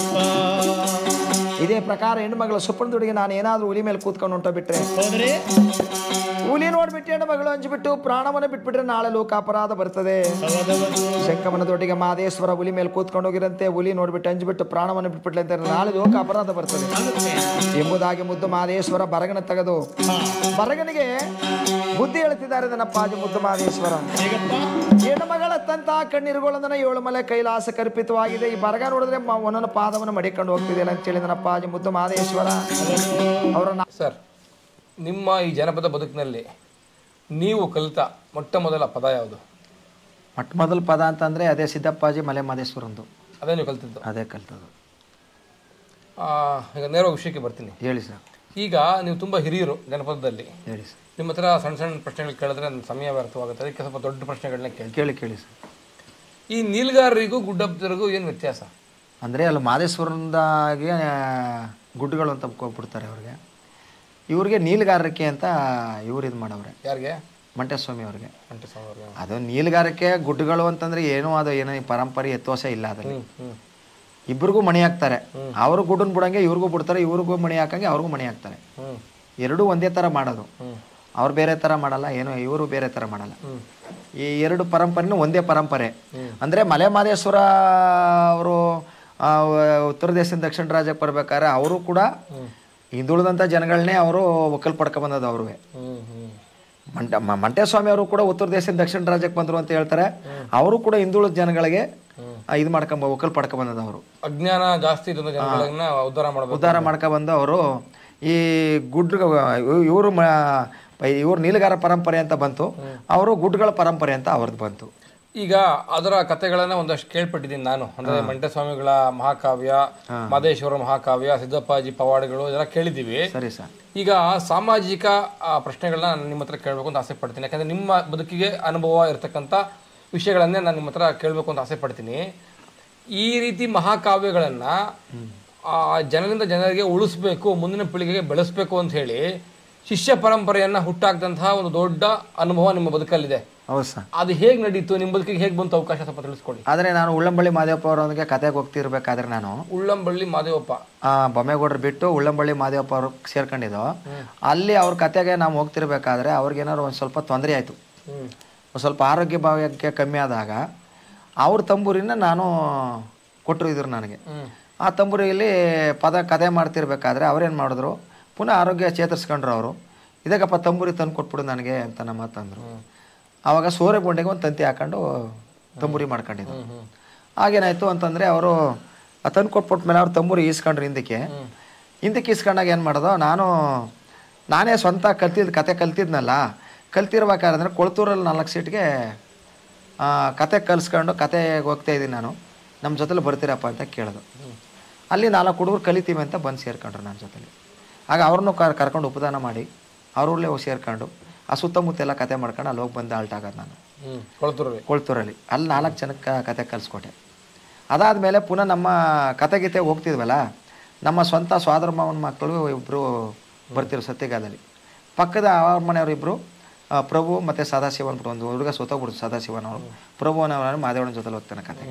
ಇದೇ ಪ್ರಕಾರ ಹೆಣ್ಣುಮಗಳ ಸುಪ್ಪಣದುಡಿಗೆ ನಾನು ಏನಾದ್ರೂ ಹುಲಿ ಮೇಲೆ ಕೂತ್ಕೊಂಡು ಹೊಂಟೋಗ್ಬಿಟ್ರೆ ಹುಲಿ ನೋಡ್ಬಿಟ್ಟು ಹೆಣ್ಣು ಮಗಳು ಅಂಜಿಬಿಟ್ಟು ಪ್ರಾಣವನ್ನು ಬಿಟ್ಬಿಟ್ರೆ ನಾಳೆ ಲೋಕ ಅಪರಾಧ ಬರ್ತದೆ ಶಂಕಮನ ದೊಡ್ಡಿಗೆ ಮಹದೇಶ್ವರ ಹುಲಿ ಮೇಲೆ ಕೂತ್ಕೊಂಡು ಹೋಗಿರಂತೆ ಹುಲಿ ನೋಡ್ಬಿಟ್ಟು ಅಂಜಿಬಿಟ್ಟು ಪ್ರಾಣವನ್ನು ಬಿಟ್ಬಿಟ್ಲೆ ಅಂತ ನಾಳೆ ಲೋಕ ಅಪರಾಧ ಬರ್ತದೆ ಎಂಬುದಾಗಿ ಮುದ್ದು ಮಹದೇಶ್ವರ ಬರಗನ ತೆಗೆದು ಬರಗನಿಗೆ ಬುದ್ಧಿ ಹೇಳ್ತಿದ್ದಾರೆ ನನ್ನ ಪಾಜಿ ಮುದ್ದು ಮಹದೇಶ್ವರ ಹೆಣ್ಣುಮಗಳ ತಂತ ಕಣ್ಣೀರುಗಳಂದನ ಏಳು ಮಲೆ ಕೈಲಾಸ ಕಲ್ಪಿತವಾಗಿದೆ ಈ ಬರಗ ನೋಡಿದ್ರೆ ಮ- ಒಂದೊಂದು ಪಾದವನ್ನು ಮಡಿಕೊಂಡು ಹೋಗ್ತಿದೆಯಲ್ಲ ಅಂತೇಳಿ ನನ್ನ ಪಾಜಿ ಮುದ್ದು ಮಹದೇಶ್ವರ ಅವರ ಸರ್ ನಿಮ್ಮ ಈ ಜನಪದ ಬದುಕಿನಲ್ಲಿ ನೀವು ಕಲಿತ ಮೊಟ್ಟ ಮೊದಲ ಪದ ಯಾವುದು ಮೊಟ್ಟ ಮೊದಲ ಪದ ಅಂತಂದ್ರೆ ಅದೇ ಸಿದ್ದಪ್ಪಾಜಿ ಮಲೆ ಮಹದೇಶ್ವರಂದು ಅದೇ ನೀವು ಕಲ್ತಿದ್ದು ಅದೇ ಕಲ್ತದ್ದು ಆ, ಈಗ ನೇರ ವಿಷಯಕ್ಕೆ ಬರ್ತೀನಿ ಹೇಳಿ ಸರ್ ಈಗ ನೀವು ತುಂಬ ಹಿರಿಯರು ಜನಪದದಲ್ಲಿ ಹೇಳಿ ಸರ್ ನಿಮ್ಮ ಹತ್ರ ಸಣ್ಣ ಸಣ್ಣ ಪ್ರಶ್ನೆಗಳು ಕೇಳಿದ್ರೆ ನನ್ನ ಸಮಯ ವ್ಯರ್ಥವಾಗುತ್ತೆ ಅದಕ್ಕೆ ಸ್ವಲ್ಪ ದೊಡ್ಡ ಪ್ರಶ್ನೆಗಳನ್ನ ಕೇಳಿ ಕೇಳಿ ಕೇಳಿ ಸರ್ ಈ ನೀಲ್ಗಾರರಿಗೂ ಗುಡ್ಡಪ್ಪರಿಗೂ ಏನು ವ್ಯತ್ಯಾಸ ಅಂದರೆ ಅಲ್ಲಿ ಮಾದೇಶ್ವರಂದಾಗೆ ಗುಡ್ಡುಗಳು ಅಂತ ಕೊಟ್ಬಿಡ್ತಾರೆ ಅವ್ರಿಗೆ ಇವ್ರಿಗೆ ನೀಲಗಾರಿಕೆ ಅಂತ ಇವ್ರು ಇದು ಮಾಡವ್ರೆ ಯಾರಿಗೆ ಮಂಟೇಸ್ವಾಮಿ ಅವ್ರಿಗೆ ಅಂಟೆ ಸ್ವಾಮಿ ಅದು ನೀಲಗಾರಿಕೆ ಗುಡ್ಡುಗಳು ಅಂತಂದ್ರೆ ಏನೂ ಅದು ಏನೋ ಈ ಪರಂಪರೆ ಎತ್ತೋಸ ಇಲ್ಲ ಅದ್ರಲ್ಲಿ ಹ್ಮ್ ಹ್ಮ್ ಇಬ್ಬರಿಗೂ ಮಣಿ ಹಾಕ್ತಾರೆ ಅವರು ಗುಡ್ಡನ್ ಬಿಡಂಗೆ ಇವ್ರಿಗೂ ಬಿಡ್ತಾರೆ ಇವ್ರಿಗೂ ಮಣಿ ಹಾಕಂಗೆ ಅವ್ರಿಗೂ ಮಣಿ ಹಾಕ್ತಾರೆ ಹ್ಮ್ ಎರಡೂ ಒಂದೇ ಥರ ಮಾಡೋದು ಹ್ಮ್ ಅವ್ರು ಬೇರೆ ಥರ ಮಾಡಲ್ಲ ಏನು ಇವರು ಬೇರೆ ಥರ ಮಾಡಲ್ಲ ಹ್ಮ್ ಈ ಎರಡು ಪರಂಪರೆನೂ ಒಂದೇ ಪರಂಪರೆ ಅಂದರೆ ಮಲೆ ಮಾದೇಶ್ವರ ಅವರು ಉತ್ತರ ದೇಶದಿಂದ ದಕ್ಷಿಣ ರಾಜ್ಯಕ್ಕೆ ಬರ್ಬೇಕಾದ್ರೆ ಅವರು ಕೂಡ ಹಿಂದುಳಿದಂಥ ಜನಗಳನ್ನೇ ಅವರು ಒಕ್ಕಲ್ ಪಡ್ಕೊಂಬಂದದ್ದು ಅವ್ರಿಗೆ ಹ್ಮ್ ಹ್ಮ್ ಮಂಟ ಮ- ಮಂಟೇಸ್ವಾಮಿ ಅವರು ಕೂಡ ಉತ್ತರ ದೇಶದಿಂದ ದಕ್ಷಿಣ ರಾಜ್ಯಕ್ಕೆ ಬಂದರು ಅಂತ ಹೇಳ್ತಾರೆ ಅವರು ಕೂಡ ಹಿಂದುಳಿದ ಜನಗಳಿಗೆ ಇದು ಮಾಡ್ಕೊಂಬ ಒಕ್ಕಲ್ ಪಡ್ಕೊಂಬಂದದ್ದು ಅವರು ಅಜ್ಞಾನ ಜಾಸ್ತಿ ಇರೋ ಜನಗಳನ್ನ ಉದ್ಧಾರ ಮಾಡಬೇಕು ಉದ್ಧಾರ ಮಾಡ್ಕೊಂಬಂದು ಅವರು ಈ ಗುಡ್ಡ ಇವರು ಇವ್ರು ನೀಲಗಾರ ಪರಂಪರೆ ಅಂತ ಬಂತು ಅವರು ಗುಡ್ಗಳ ಪರಂಪರೆ ಅಂತ ಅವ್ರದ್ದು ಬಂತು ಈಗ ಅದರ ಕಥೆಗಳನ್ನ ಒಂದಷ್ಟು ಕೇಳ್ಪಟ್ಟಿದ್ದೀನಿ ನಾನು ಅಂದ್ರೆ ಮಂಟಸ್ವಾಮಿಗಳ ಮಹಾಕಾವ್ಯ ಮಾದೇಶ್ವರ ಮಹಾಕಾವ್ಯ ಸಿದ್ದಪ್ಪಾಜಿ ಪವಾಡಗಳು ಇದೆಲ್ಲ ಕೇಳಿದ್ದೀವಿ ಸರಿ ಸರ್ ಈಗ ಸಾಮಾಜಿಕ ಆ, ಪ್ರಶ್ನೆಗಳನ್ನ ನಾನು ನಿಮ್ಮ ಹತ್ರ ಕೇಳಬೇಕು ಅಂತ ಆಸೆ ಪಡ್ತೀನಿ ಯಾಕಂದ್ರೆ ನಿಮ್ಮ ಬದುಕಿಗೆ ಅನುಭವ ಇರತಕ್ಕಂಥ ವಿಷಯಗಳನ್ನೇ ನಾನು ನಿಮ್ಮ ಹತ್ರ ಕೇಳಬೇಕು ಅಂತ ಆಸೆ ಪಡ್ತೀನಿ ಈ ರೀತಿ ಮಹಾಕಾವ್ಯಗಳನ್ನ ಆ, ಜನರಿಂದ ಜನರಿಗೆ ಉಳಿಸ್ಬೇಕು ಮುಂದಿನ ಪೀಳಿಗೆಗೆ ಬೆಳೆಸ್ಬೇಕು ಅಂತ ಹೇಳಿ ಶಿಷ್ಯ ಪರಂಪರೆಯನ್ನ ಹುಟ್ಟಾಕ್ದಂತಹ ಒಂದು ದೊಡ್ಡ ಅನುಭವ ನಿಮ್ಮ ಬದುಕಲ್ಲಿದೆ ಹೌದು ಸರ್ ಅದು ಹೇಗೆ ನಡೀತು ನಿಮ್ಮ ಬದುಕಿಗೆ ಹೇಗೆ ಬಂತು ಅವಕಾಶ ಸ್ವಲ್ಪ ತಿಳಿಸ್ಕೊಡಿ ಆದರೆ ನಾನು ಉಳ್ಳಂಬಳ್ಳಿ ಮಾದೇವಪ್ಪ ಅವರೊಂದಿಗೆ ಕತೆಗೆ ಹೋಗ್ತಿರ್ಬೇಕಾದ್ರೆ ನಾನು ಉಳ್ಳಂಬಳ್ಳಿ ಮಾದೇವಪ್ಪ ಆ, ಬೊಮ್ಮೇಗೌಡರು ಬಿಟ್ಟು ಉಳ್ಳಂಬಳ್ಳಿ ಮಾದೇವಪ್ಪ ಅವರು ಸೇರ್ಕೊಂಡಿದ್ದು ಅಲ್ಲಿ ಅವ್ರ ಕತೆಗೆ ನಾವು ಹೋಗ್ತಿರ್ಬೇಕಾದ್ರೆ ಅವ್ರಿಗೇನಾದ್ರು ಒಂದು ಸ್ವಲ್ಪ ತೊಂದರೆ ಆಯಿತು ಹ್ಮ್ ಒಂದು ಸ್ವಲ್ಪ ಆರೋಗ್ಯ ಭಾಗ್ಯ ಕಮ್ಮಿ ಆದಾಗ ಅವ್ರ ತಂಬೂರಿನ ನಾನು ಕೊಟ್ಟರು ಇದ್ರು ನನಗೆ ಹ್ಮ್ ಆ ತಂಬೂರಿಯಲ್ಲಿ ಪದ ಕತೆ ಮಾಡ್ತಿರ್ಬೇಕಾದ್ರೆ ಅವ್ರೇನು ಮಾಡಿದ್ರು ಪುನಃ ಆರೋಗ್ಯ ಚೇತರಿಸ್ಕೊಂಡ್ರು ಅವರು ಇದಕ್ಕಪ್ಪ ತಂಬೂರಿ ತಂದು ಕೊಟ್ಬಿಡು ನನಗೆ ಅಂತ ನಮ್ಮ ತಂದರು ಆವಾಗ ಸೋರೆ ಗುಂಡೆಗೆ ಒಂದು ತಂತಿ ಹಾಕೊಂಡು ತಂಬೂರಿ ಮಾಡ್ಕೊಂಡಿದ್ದು ಆಗೇನಾಯಿತು ಅಂತಂದರೆ ಅವರು ತಂದು ಕೊಟ್ಬಿಟ್ಮೇಲೆ ಅವ್ರು ತಂಬೂರಿ ಈಸ್ಕೊಂಡ್ರು ಹಿಂದಕ್ಕೆ ಹಿಂದಕ್ಕೆ ಈಸ್ಕೊಂಡಾಗ ಏನು ಮಾಡೋದು ನಾನು ನಾನೇ ಸ್ವಂತ ಕಲ್ತಿದ್ದು ಕತೆ ಕಲ್ತಿದ್ನಲ್ಲ ಕಲ್ತಿರ್ಬೇಕಾದ್ರೆ ಅಂದರೆ ಕೊಳ್ತೂರಲ್ಲಿ ನಾಲ್ಕು ಸೀಟ್ಗೆ ಆ, ಕತೆ ಕಲಿಸ್ಕೊಂಡು ಕತೆಗೆ ಹೋಗ್ತಾ ಇದ್ದೀನಿ ನಾನು ನಮ್ಮ ಜೊತೆಲಿ ಬರ್ತೀರಪ್ಪ ಅಂತ ಕೇಳಿದ್ರು ಅಲ್ಲಿ ನಾಲ್ಕು ಹುಡುಗರು ಕಲಿತೀವಿ ಅಂತ ಬಂದು ಸೇರ್ಕೊಂಡ್ರು ನನ್ನ ಜೊತೆಲಿ ಆಗ ಅವ್ರನ್ನೂ ಕರ್ ಕರ್ಕೊಂಡು ಉಪದಾನ ಮಾಡಿ ಅವ್ರಲ್ಲೇ ಹೋಗಿ ಸೇರ್ಕೊಂಡು ಆ ಸುತ್ತಮುತ್ತ ಎಲ್ಲ ಕತೆ ಮಾಡ್ಕೊಂಡು ಅಲ್ಲಿ ಹೋಗಿ ಬಂದು ಆಲ್ಟ್ ಆಗೋದು ನಾನು ಹ್ಮ್ ಕೊಳತೂರಲ್ಲಿ ಕೊಳ್ತೂರಲ್ಲಿ ಅಲ್ಲಿ ನಾಲ್ಕು ಜನಕ್ಕೆ ಕತೆ ಕಲಿಸ್ಕೊಟ್ಟೆ ಅದಾದಮೇಲೆ ಪುನಃ ನಮ್ಮ ಕತೆ ಗೀತೆ ಹೋಗ್ತಿದ್ವಲ್ಲ ನಮ್ಮ ಸ್ವಂತ ಸ್ವಾದರ ಮಾವನ ಮಕ್ಕಳು ಇಬ್ಬರು ಬರ್ತಿರು ಸತ್ಯಗಾಲದಲ್ಲಿ ಪಕ್ಕದ ಅವ್ರ ಮನೆಯವರು ಇಬ್ಬರು ಪ್ರಭು ಮತ್ತು ಸದಾಶಿವ ಅಂದ್ಬಿಟ್ಟು ಒಂದು ಹುಡುಗ ಸೋತೋಗ್ಬಿಡ್ತು ಸದಾಶಿವನ ಅವರು ಪ್ರಭುವನವರ ಮಾದೇವನ ಜೊತೆಲಿ ಹೋಗ್ತಾನೆ ಕತೆ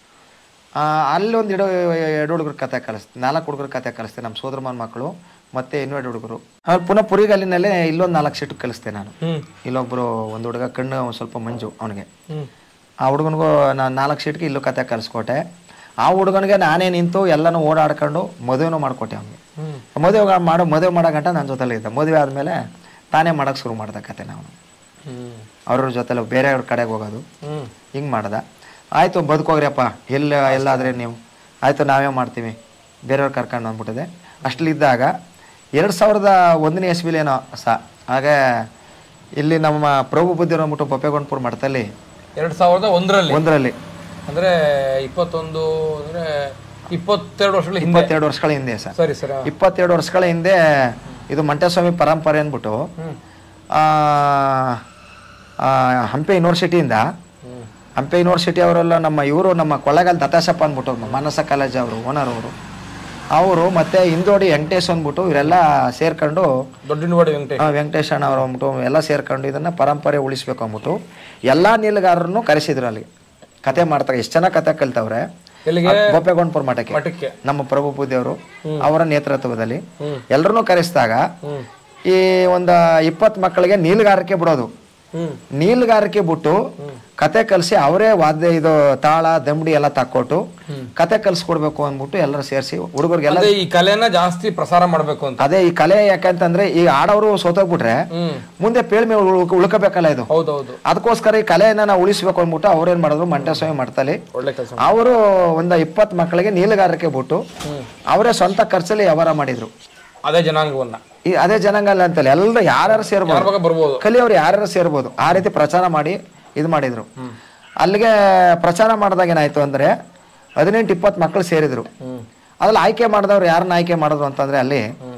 ಆ, ಅಲ್ಲಿ ಒಂದು ಎರಡು ಎರಡು ಹುಡುಗರ ಕತೆ ಕಲಿಸ್ತೀನಿ ನಾಲ್ಕು ಹುಡುಗರ ಕತೆ ಕಲಿಸ್ತೀನಿ ನಮ್ಮ ಸೋದರಮ್ಮನ ಮಕ್ಕಳು ಮತ್ತೆ ಇನ್ನೂ ಎರಡು ಹುಡುಗರು ಅವ್ರು ಪುನಃ ಪುರಿಗಲ್ಲಿನಲ್ಲೇ ಇಲ್ಲೊಂದು ನಾಲ್ಕು ಸೀಟು ಕಲಿಸ್ತೆ ನಾನು ಹ್ಮ್ ಇಲ್ಲೊಬ್ಬರು ಒಂದು ಹುಡುಗ ಕಣ್ಣು ಒಂದ್ ಸ್ವಲ್ಪ ಮಂಜು ಅವನಿಗೆ ಹ್ಮ್ ಆ ಹುಡುಗನಿಗೂ ನಾನು ನಾಲ್ಕು ಸೀಟ್ಗೆ ಇಲ್ಲೂ ಕತೆ ಕಲಿಸ್ಕೊಟ್ಟೆ ಆ ಹುಡುಗನಿಗೆ ನಾನೇ ನಿಂತು ಎಲ್ಲನೂ ಓಡಾಡ್ಕೊಂಡು ಮದುವೆನೂ ಮಾಡಿಕೊಟ್ಟೆ ಅವನಿಗೆ ಹ್ಮ್ ಮದುವೆ ಮಾಡೋ ಮದುವೆ ಮಾಡೋ ಗಂಟ ನನ್ನ ಜೊತೆಲಿ ಇದ್ದ ಮದುವೆ ಆದಮೇಲೆ ತಾನೇ ಮಾಡೋಕ್ಕೆ ಶುರು ಮಾಡ್ದೆ ಕತೆ ನಾವು ಹ್ಮ್ ಅವ್ರವ್ರ ಜೊತೆಲಿ ಬೇರೆಯವ್ರ ಕಡೆಗೆ ಹೋಗೋದು ಹ್ಮ್ ಹಿಂಗೆ ಮಾಡ್ದ ಆಯಿತು ಬದುಕೋಗ್ರಿಯಪ್ಪ ಎಲ್ಲ ಎಲ್ಲಾದರೆ ನೀವು ಆಯಿತು ನಾವೇ ಮಾಡ್ತೀವಿ ಬೇರೆಯವ್ರು ಕರ್ಕೊಂಡು ಅಂದ್ಬಿಟ್ಟಿದೆ ಅಷ್ಟಲಿದ್ದಾಗ ಎರಡು ಸಾವಿರದ ಒಂದನೇ ಇಸ್ವಿಲೇನೋ ಸ ಆಗ ಇಲ್ಲಿ ನಮ್ಮ ಪ್ರಭು ಬುದ್ಧಿರೋ ಅಂದ್ಬಿಟ್ಟು ಬೊಪ್ಪೆಗೊಂಡ್ಪುರ ಮಠದಲ್ಲಿ ಎರಡ್ ಸಾವಿರದ ಒಂದರಲ್ಲಿ ಒಂದರಲ್ಲಿ ಅಂದ್ರೆ ಇಪ್ಪತ್ತೊಂದು ಅಂದ್ರೆ ಇಪ್ಪತ್ತೆರಡು ವರ್ಷಗಳ ಹಿಂದೆ ಇಪ್ಪತ್ತೆರಡು ವರ್ಷಗಳ ಹಿಂದೆ ಸರ್ ಸರಿ ಸರಿ ಆ. ಇಪ್ಪತ್ತೆರಡು ವರ್ಷಗಳ ಹಿಂದೆ ಇದು ಮಂಟೇಸ್ವಾಮಿ ಪರಂಪರೆ ಅಂದ್ಬಿಟ್ಟು ಹ್ಮ್ ಆ, ಆ, ಹಂಪೆ ಯೂನಿವರ್ಸಿಟಿಯಿಂದ ಹ್ಮ್ ಹಂಪೆ ಯೂನಿವರ್ಸಿಟಿ ಅವರೆಲ್ಲ ನಮ್ಮ ಇವರು ನಮ್ಮ ಕೊಳ್ಳಗಾಲ ದತ್ತಾಸಪ್ಪ ಅಂದ್ಬಿಟ್ಟು ಮಾನಸ ಕಾಲೇಜ್ ಅವರು ಓನರ್ ಅವರು ಅವರು ಮತ್ತೆ ಹಿಂದೋಡಿ ವೆಂಕಟೇಶ್ ಅಂದ್ಬಿಟ್ಟು ಇವರೆಲ್ಲ ಸೇರ್ಕೊಂಡು ದೊಡ್ಡನವಾಡಿ ವೆಂಕಟೇಶ್ ಆ, ವೆಂಕಟೇಶ್ ಅಣ್ಣ ಅವರು ಅಂದ್ಬಿಟ್ಟು ಎಲ್ಲ ಸೇರ್ಕೊಂಡು ಇದನ್ನ ಪರಂಪರೆ ಉಳಿಸ್ಬೇಕು ಅಂದ್ಬಿಟ್ಟು ಎಲ್ಲ ನೀಲಗಾರರನ್ನು ಕರೆಸಿದ್ರು ಅಲ್ಲಿ ಕತೆ ಮಾಡ್ತಾರೆ ಎಷ್ಟು ಜನ ಕತೆ ಕಲ್ತವ್ರೆ ಎಲ್ಲಿಗೆ ಗೋಪೆಗೊಂಡ್ಪುರ ಮಠಕ್ಕೆ ಮಠಕ್ಕೆ ನಮ್ಮ ಪ್ರಭು ಬುದ್ಧಿಯವರು ಅವರ ನೇತೃತ್ವದಲ್ಲಿ ಹ್ಮ್. ಎಲ್ಲರನ್ನೂ ಕರೆಸಿದಾಗ ಹ್ಮ್ ಈ ಒಂದು ಇಪ್ಪತ್ತು ಮಕ್ಕಳಿಗೆ ನೀಲಗಾರಿಕೆ ಬಿಡೋದು ಹ್ಮ್ ನೀಲ್ಗಾರಿಕೆ ಬಿಟ್ಟು ಕತೆ ಕಲಿಸಿ ಅವರೇ ವಾದ್ಯ ಇದು ತಾಳ ದಂಬಡಿ ಎಲ್ಲ ತಕ್ಕೊಟ್ಟು ಕತೆ ಕಲಿಸ್ಕೊಡ್ಬೇಕು ಅಂದ್ಬಿಟ್ಟು ಎಲ್ಲರೂ ಸೇರಿಸಿ ಹುಡುಗರಿಗೆಲ್ಲ ಅದೇ ಈ ಕಲೆನ ಜಾಸ್ತಿ ಪ್ರಸಾರ ಮಾಡ್ಬೇಕು ಅಂತ ಅದೇ ಈ ಕಲೆ ಯಾಕಂತಂದ್ರೆ ಈ ಆಡೋರು ಸೋತೋಗ್ಬಿಟ್ರೆ ಹ್ಮ್ ಮುಂದೆ ಪೇಳ್ಮೆ ಉಳ್ಕ- ಉಳ್ಕೋಬೇಕಲ್ಲ ಇದು ಹೌದೌದು ಅದಕ್ಕೋಸ್ಕರ ಈ ಕಲೆಯನ್ನ ನಾವು ಉಳಿಸ್ಬೇಕು ಅಂದ್ಬಿಟ್ಟು ಅವ್ರೇನ್ ಮಾಡಿದ್ರು ಮಂಟಸ್ವಾಮಿ ಮಾಡ್ತಲ್ಲಿ ಒಳ್ಳೆ ಕೆಲಸ ಅವರು ಒಂದು ಇಪ್ಪತ್ತು ಮಕ್ಕಳಿಗೆ ನೀಲಗಾರಿಕೆ ಬಿಟ್ಟು ಹ್ಮ್ ಅವರೇ ಸ್ವಂತ ಖರ್ಚಲ್ಲಿ ವ್ಯವಹಾರ ಮಾಡಿದ್ರು ಅದೇ ಜನಾಂಗವನ್ನ ಈ ಅದೇ ಜನಾಂಗ ಅಲ್ಲ ಅಂತಲ್ಲ ಎಲ್ಲರೂ ಯಾರ್ಯಾರು ಸೇರ್ಬೋದು ಯಾರ ಬಗ್ಗೆ ಬರ್ಬೋದು ಕಲಿಯವ್ರು ಯಾರ್ಯಾರು ಸೇರ್ಬೋದು ಆ ರೀತಿ ಪ್ರಚಾರ ಮಾಡಿ ಇದು ಮಾಡಿದ್ರು ಅಲ್ಲಿಗೆ ಪ್ರಚಾರ ಮಾಡಿದಾಗ ಏನಾಯ್ತು ಅಂದ್ರೆ ಹದಿನೆಂಟು ಇಪ್ಪತ್ತು ಮಕ್ಕಳು ಸೇರಿದ್ರು ಹ್ಮ್ ಅದ್ರಲ್ಲಿ ಆಯ್ಕೆ ಮಾಡಿದವ್ರು ಯಾರನ್ನ ಆಯ್ಕೆ ಮಾಡಿದ್ರು ಅಂತಂದ್ರೆ ಅಲ್ಲಿ ಹ್ಮ್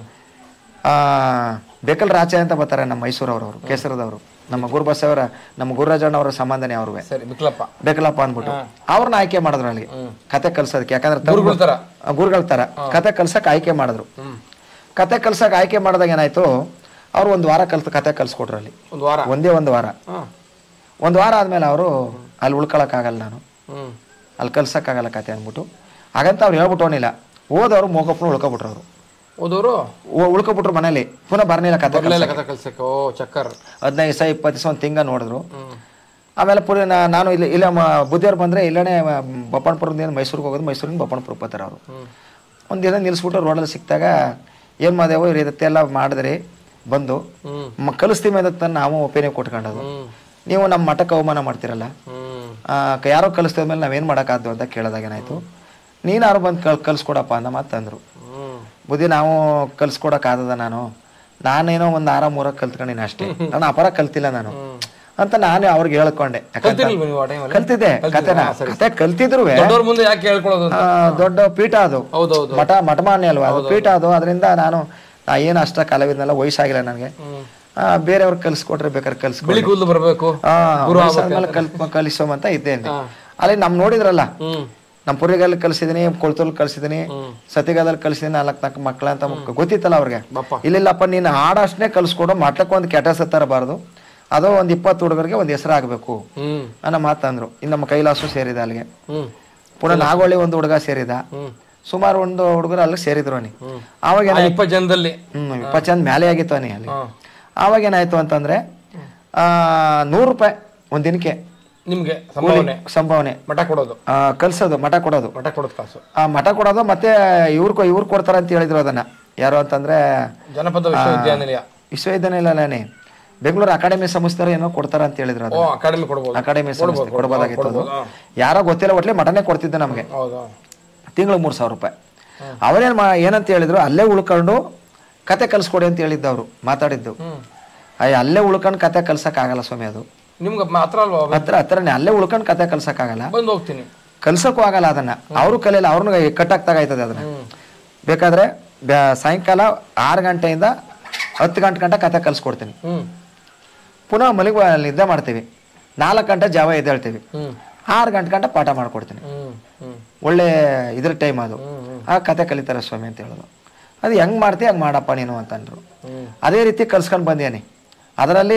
ಆ ಬೇಕಲ್ ರಾಚೆ ಅಂತ ಬರ್ತಾರೆ ನಮ್ಮ ಮೈಸೂರವ್ರವರು ಕೇಸರದವರು ನಮ್ಮ ಗುರುಬಸವರ ನಮ್ಮ ಗುರುರಾಜಣ್ಣವರ ಸಂಬಂಧನೇ ಅವ್ರಿಗೆ ಸರಿ ಬಿಕ್ಲಪ್ಪ ಬೇಕಲಪ್ಪ ಅಂದ್ಬಿಟ್ಟು ಅವ್ರನ್ನ ಆಯ್ಕೆ ಮಾಡಿದ್ರು ಅಲ್ಲಿ ಕತೆ ಕಲ್ಸೋದಕ್ಕೆ ಯಾಕಂದ್ರೆ ತಮ್ಮ- ಗುರುಗಳ ತರ ಆ, ಗುರುಗಳ ತರ ಕತೆ ಕಲ್ಸಕ್ ಆಯ್ಕೆ ಮಾಡಿದ್ರು ಹ್ಮ್ ಕತೆ ಕಲ್ಸಕ್ ಆಯ್ಕೆ ಮಾಡಿದಾಗ ಏನಾಯ್ತು ಅವ್ರು ಒಂದು ವಾರ ಕಲ್ತು ಕತೆ ಕಲ್ಸ್ಕೊಟ್ರು ಅಲ್ಲಿ ಒಂದು ವಾರ ಒಂದೇ ಒಂದು ವಾರ ಹಾ ಒಂದು ವಾರ ಆದ್ಮೇಲೆ ಅವರು ಅಲ್ಲಿ ಉಳ್ಕೊಳಕ್ಕಾಗಲ್ಲ ನಾನು ಹ್ಮ್ ಅಲ್ಲಿ ಕಲ್ಸಕ್ಕಾಗಲ್ಲ ಕತೆ ಅಂದ್ಬಿಟ್ಟು ಹಾಗಂತ ಅವ್ರು ಹೇಳ್ಬಿಟ್ಟೋನಿಲ್ಲ ಓದವ್ರು ಮೋಕಪ್ಪನ ಉಳ್ಕೊಬಿಟ್ರು ಅವರು ಓದೋರು ಉಳ್ಕೊಬಿಟ್ರು ಮನೇಲಿ ಪುನಃ ಬರ್ನಿಲ್ಲ ಕತೆ ಬರ್ಲಿಲ್ಲ ಕಥೆ ಕಲ್ಸಕ್ಕೆ ಓ ಚಕ್ಕರ್ ಹದಿನೈದು ದಿವಸ ಇಪ್ಪತ್ತು ದಿವಸ ಒಂದು ತಿಂಗ ನೋಡಿದ್ರು ಹ್ಮ್ ಆಮೇಲೆ ಪುರಿ ನಾ- ನಾನು ಇಲ್ಲಿ ಇಲ್ಲ ಬುದ್ಧಿಯವ್ರು ಬಂದರೆ ಇಲ್ಲೇ ಬಪ್ಪಣಪುರದಿಂದ ಮೈಸೂರಿಗೆ ಹೋಗೋದು ಮೈಸೂರಿಂದ ಬಪ್ಪಣಪುರಕ್ಕೆ ಬರ್ತಾರೆ ಅವರು ಹ್ಮ್ ಒಂದು ದಿನ ನಿಲ್ಲಿಸ್ಬಿಟ್ಟು ರೋಡಲ್ಲಿ ಸಿಕ್ತಾಗ ಏನು ಮಾದೇವು ಈ ರೀತಿ ಎಲ್ಲ ಮಾಡಿದ್ರಿ ಬಂದು ಹ್ಮ್ ಮ ಕಲಿಸ್ತೀವಿ ಅಂತ ನಾವು ಒಪಿನಿಯನ್ ಕೊಟ್ಕೊಂಡದು ಹ್ಮ್ ನೀವು ನಮ್ಮ ಮಠಕ್ಕೆ ಅವಮಾನ ಮಾಡ್ತಿರಲ್ಲ ಹ್ಮ್ ಆ, ಕ- ಯಾರೋ ಕಲಿಸ್ತಿದ ಮೇಲೆ ನಾವೇನು ಮಾಡೋಕ್ಕಾದ್ದು ಅಂತ ಕೇಳಿದಾಗ ಏನಾಯ್ತು ನೀನಾರು ಬಂದು ಕಲ್ ಕಲಿಸ್ಕೊಡಪ್ಪ ಅಂದ ಮಾತು ಅಂದರು ಹ್ಮ್ ಬುದ್ಧಿ ನಾವು ಕಲಿಸ್ಕೊಡಕ್ಕಾಗದ ನಾನು ನಾನೇನೋ ಒಂದು ಆರ ಮೂರ ಕಲ್ತ್ಕೊಂಡಿನಿ ಅಷ್ಟೇ ನಾನು ಅಪರ ಕಲ್ತಿಲ್ಲ ನಾನು ಅಂತ ನಾನು ಅವ್ರಿಗೆ ಹೇಳ್ಕೊಂಡೆ ಯಾಕಂತ ಕಲ್ತಿರ್ಲಿಲ್ವಾ ನೀವು ಆ ಟೈಮಲ್ಲಿ ಕಲ್ತಿದ್ದೆ ಕತೆನ ಕತೆ ಕಲ್ತಿದ್ರು ದೊಡ್ಡವ್ರ ಮುಂದೆ ಯಾಕೆ ಹೇಳ್ಕೊಳ್ಳೋದು ಅಂತ? ದೊಡ್ಡ ಪೀಠ ಅದು ಹೌದೌದು ಮಠ ಮಠಮಾನ್ಯ ಅಲ್ವಾ ಅದು ಪೀಠ ಅದು ಅದರಿಂದ ನಾನು ನಾ ಏನು ಅಷ್ಟ ಕಲಾವಿದನೆಲ್ಲ ವಯಸ್ಸಾಗಿಲ್ಲ ನನಗೆ ಹ್ಮ್. ಬೇರೆಯವ್ರು ಕಲ್ಸ್ಕೊಟ್ರೆ ಬೇಕಾದ್ರೆ ಕಲ್ಸ್ಕೊಡಿ ಬಿಳಿ ಕೂದಲು ಬರಬೇಕು ಆ, ವಯಸ್ಸಾದ್ಮೇಲೆ ಕಲ್ಪ್ ಕಲಿಸೋಮಂತ ಇದ್ದೇನೆ ಹಾ. ಅಲ್ಲಿ ನಮ್ ನೋಡಿದ್ರಲ್ಲ ಹ್ಮ್ ನಮ್ಮ ಪುರಿಗಲ್ಲಿ ಕಲ್ಸಿದೀನಿ ಕೊಳ್ತಲ್ಲಿ ಕಲ್ಸಿದೀನಿ ಸತಿಗಾದಲ್ಲಿ ಕಲ್ಸಿದೀನಿ ನಾಲ್ಕು ನಾಲ್ಕು ಮಕ್ಕಳ ಅಂತ ಮ- ಗೊತ್ತಿತ್ತಲ್ಲ ಅವ್ರಿಗೆ ಬಪ್ಪ ಇಲ್ಲಿಲ್ಲಪ್ಪ ನೀನು ಹಾಡಷ್ಟೇ ಕಲ್ಸ್ಕೊಡು ಮಠಕ್ಕೆ ಒಂದು ಕೆಟ್ಟ ತರಬಾರ್ದು ಅದು ಒಂದು ಇಪ್ಪತ್ತು ಹುಡುಗರಿಗೆ ಒಂದು ಹೆಸರು ಆಗಬೇಕು ಹ್ಮ್ ಅನ್ನೋ ಮಾತಂದ್ರು ಇನ್ನು ನಮ್ಮ ಕೈಲಾಸು ಸೇರಿದ ಅಲ್ಲಿಗೆ ಹ್ಮ್ ಪುನಃ ನಾಗೋಳಿ ಒಂದು ಹುಡುಗ ಸೇರಿದ ಹ್ಮ್ ಸುಮಾರು ಒಂದು ಹುಡುಗರು ಅಲ್ಲಿ ಸೇರಿದ್ರು ಅವನಿ ಹ್ಮ್. ಆವಾಗ ಆ ಇಪ್ಪತ್ತು ಜನದಲ್ಲಿ ಹ್ಮ್ ಇಪ್ಪತ್ತು ಚಂದ ಮೇಲೆ ಆಗಿತ್ತು ಅವನಿ ಅಲ್ಲಿ ಹಾ ಆವಾಗ ಏನಾಯ್ತು ಅಂತಂದ್ರೆ ಆ, ನೂರು ರೂಪಾಯಿ ಒಂದ್ ದಿನಕ್ಕೆ ನಿಮ್ಗೆ ಸಂಭಾವನೆ ಸಂಭಾವನೆ ಮಠ ಕೊಡೋದು ಆ, ಕಲ್ಸೋದು ಮಠ ಕೊಡೋದು ಮಠ ಕೊಡೋದು ಕಾಸು ಆ ಮಠ ಕೊಡೋದು ಮತ್ತೆ ಇವ್ರು ಇವ್ರು ಕೊಡ್ತಾರ ಅಂತ ಹೇಳಿದ್ರು ಅದನ್ನ ಯಾರು ಅಂತಂದ್ರೆ ಜನಪದ ವಿಶ್ವವಿದ್ಯಾನಿಲಯ ವಿಶ್ವವಿದ್ಯಾನಿಲಯನೇ ಬೆಂಗಳೂರು ಅಕಾಡೆಮಿ ಸಂಸ್ಥೆರು ಏನೋ ಕೊಡ್ತಾರ ಅಂತ ಹೇಳಿದ್ರು ಓ ಅದು ಅಕಾಡೆಮಿ ಕೊಡ್ಬೋದು ಅಕಾಡೆಮಿ ಸಂಸ್ಥೆ ಕೊಡ್ಬೋದಾಗಿತ್ತು ಅದು ಹಾ. ಯಾರೋ ಗೊತ್ತಿಲ್ಲ ಒಟ್ಲೆ ಮಠನೇ ಕೊಡ್ತಿದ್ದೆ ನಮಗೆ ಹೌದಾ ತಿಂಗಳು ಮೂರು ಸಾವಿರ ರೂಪಾಯಿ ಅವರೇನ್ ಮಾ ಏನಂತ ಹೇಳಿದ್ರು ಅಲ್ಲೇ ಉಳ್ಕೊಂಡು ಕತೆ ಕಲ್ಸ್ಕೊಡಿ ಅಂತ ಹೇಳಿದ್ದು ಅವರು ಮಾತಾಡಿದ್ದು ಹ್ಮ್ ಅಯ್ಯ ಅಲ್ಲೇ ಉಳ್ಕೊಂಡು ಕತೆ ಕಲ್ಸಕ್ ಆಗಲ್ಲ ಸ್ವಾಮಿ ಅದು ನಿಮ್ಗೆ ಹತ್ರ ಅಲ್ವಾ ಹತ್ರ ಹತ್ರನೇ ಅಲ್ಲೇ ಉಳ್ಕೊಂಡು ಕತೆ ಕಲ್ಸಕ್ ಆಗಲ್ಲ ಬಂದು ಹೋಗ್ತೀನಿ ಕಲ್ಸಕ್ಕೂ ಆಗಲ್ಲ ಅದನ್ನ ಅವರು ಕಲಿಯಲ್ಲ ಅವ್ರನ್ನ ಕಟ್ಟಾಗ್ತಾಗೈತದೆ ಅದನ್ನ ಬೇಕಾದ್ರೆ ಬ್ಯಾ- ಸಾಯಂಕಾಲ ಆರು ಗಂಟೆಯಿಂದ ಹತ್ತು ಗಂಟೆ ಗಂಟೆ ಕತೆ ಕಲ್ಸ್ಕೊಡ್ತೀನಿ ಹ್ಮ್ ಪುನಃ ಮಲಗಿ ನಿದ್ದೆ ಮಾಡ್ತೀವಿ ನಾಲ್ಕು ಗಂಟೆ ಜಾವ ಎದ್ದೇಳ್ತೀವಿ ಹ್ಮ್ ಆರು ಗಂಟೆ ಗಂಟೆ ಪಾಠ ಮಾಡ್ಕೊಡ್ತೀನಿ ಹ್ಮ್ ಹ್ಮ್ ಒಳ್ಳೆ ಇದ್ರ ಟೈಮ್ ಅದು ಆ ಕತೆ ಕಲಿತಾರೆ ಸ್ವಾಮಿ ಅಂತ ಹೇಳೋದು ಅದು ಹೆಂಗ್ ಮಾಡ್ತಿ ಹಂಗ್ ಮಾಡಪ್ಪ ನೀನು ಅಂತಂದ್ರು ಹ್ಮ್ ಅದೇ ರೀತಿ ಕಲ್ಸ್ಕೊಂಡ್ ಬಂದೇನಿ ಅದರಲ್ಲಿ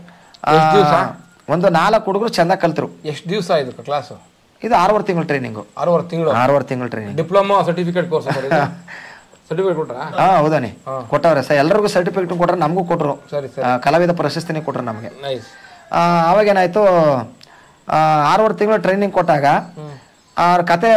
ಆ, ಒಂದು ನಾಲ್ಕು ಹುಡುಗರು ಚೆಂದ ಕಲ್ತರು ಎಷ್ಟು ದಿವಸ ಇದು ಕ್ಲಾಸು ಇದು ಆರೂವರೆ ತಿಂಗಳು ಟ್ರೈನಿಂಗು ಆರೂವರೆ ತಿಂಗಳು ಆರೂವರೆ ತಿಂಗಳು training diploma certificate course certificate ಕೊಟ್ರಾ ಹಾ ಹೌದಾನೆ ಕೊಟ್ಟವ್ರೆ ಸರ್ ಎಲ್ಲರಿಗೂ ಸರ್ಟಿಫಿಕೇಟ್ ಕೊಟ್ರೆ ನಮಗೂ ಕೊಟ್ರು ಸರಿ ಸರಿ ಆ, ಕಲಾವಿದ ಪ್ರಶಸ್ತಿನೇ ಕೊಟ್ರು ನಮಗೆ ನೈಸ್ ಅವಾಗ ಏನಾಯ್ತು ಆ, ಆರೂವರೆ ತಿಂಗಳು ಟ್ರೈನಿಂಗ್ ಕೊಟ್ಟಾಗ ಅವ್ರ ಕತೆ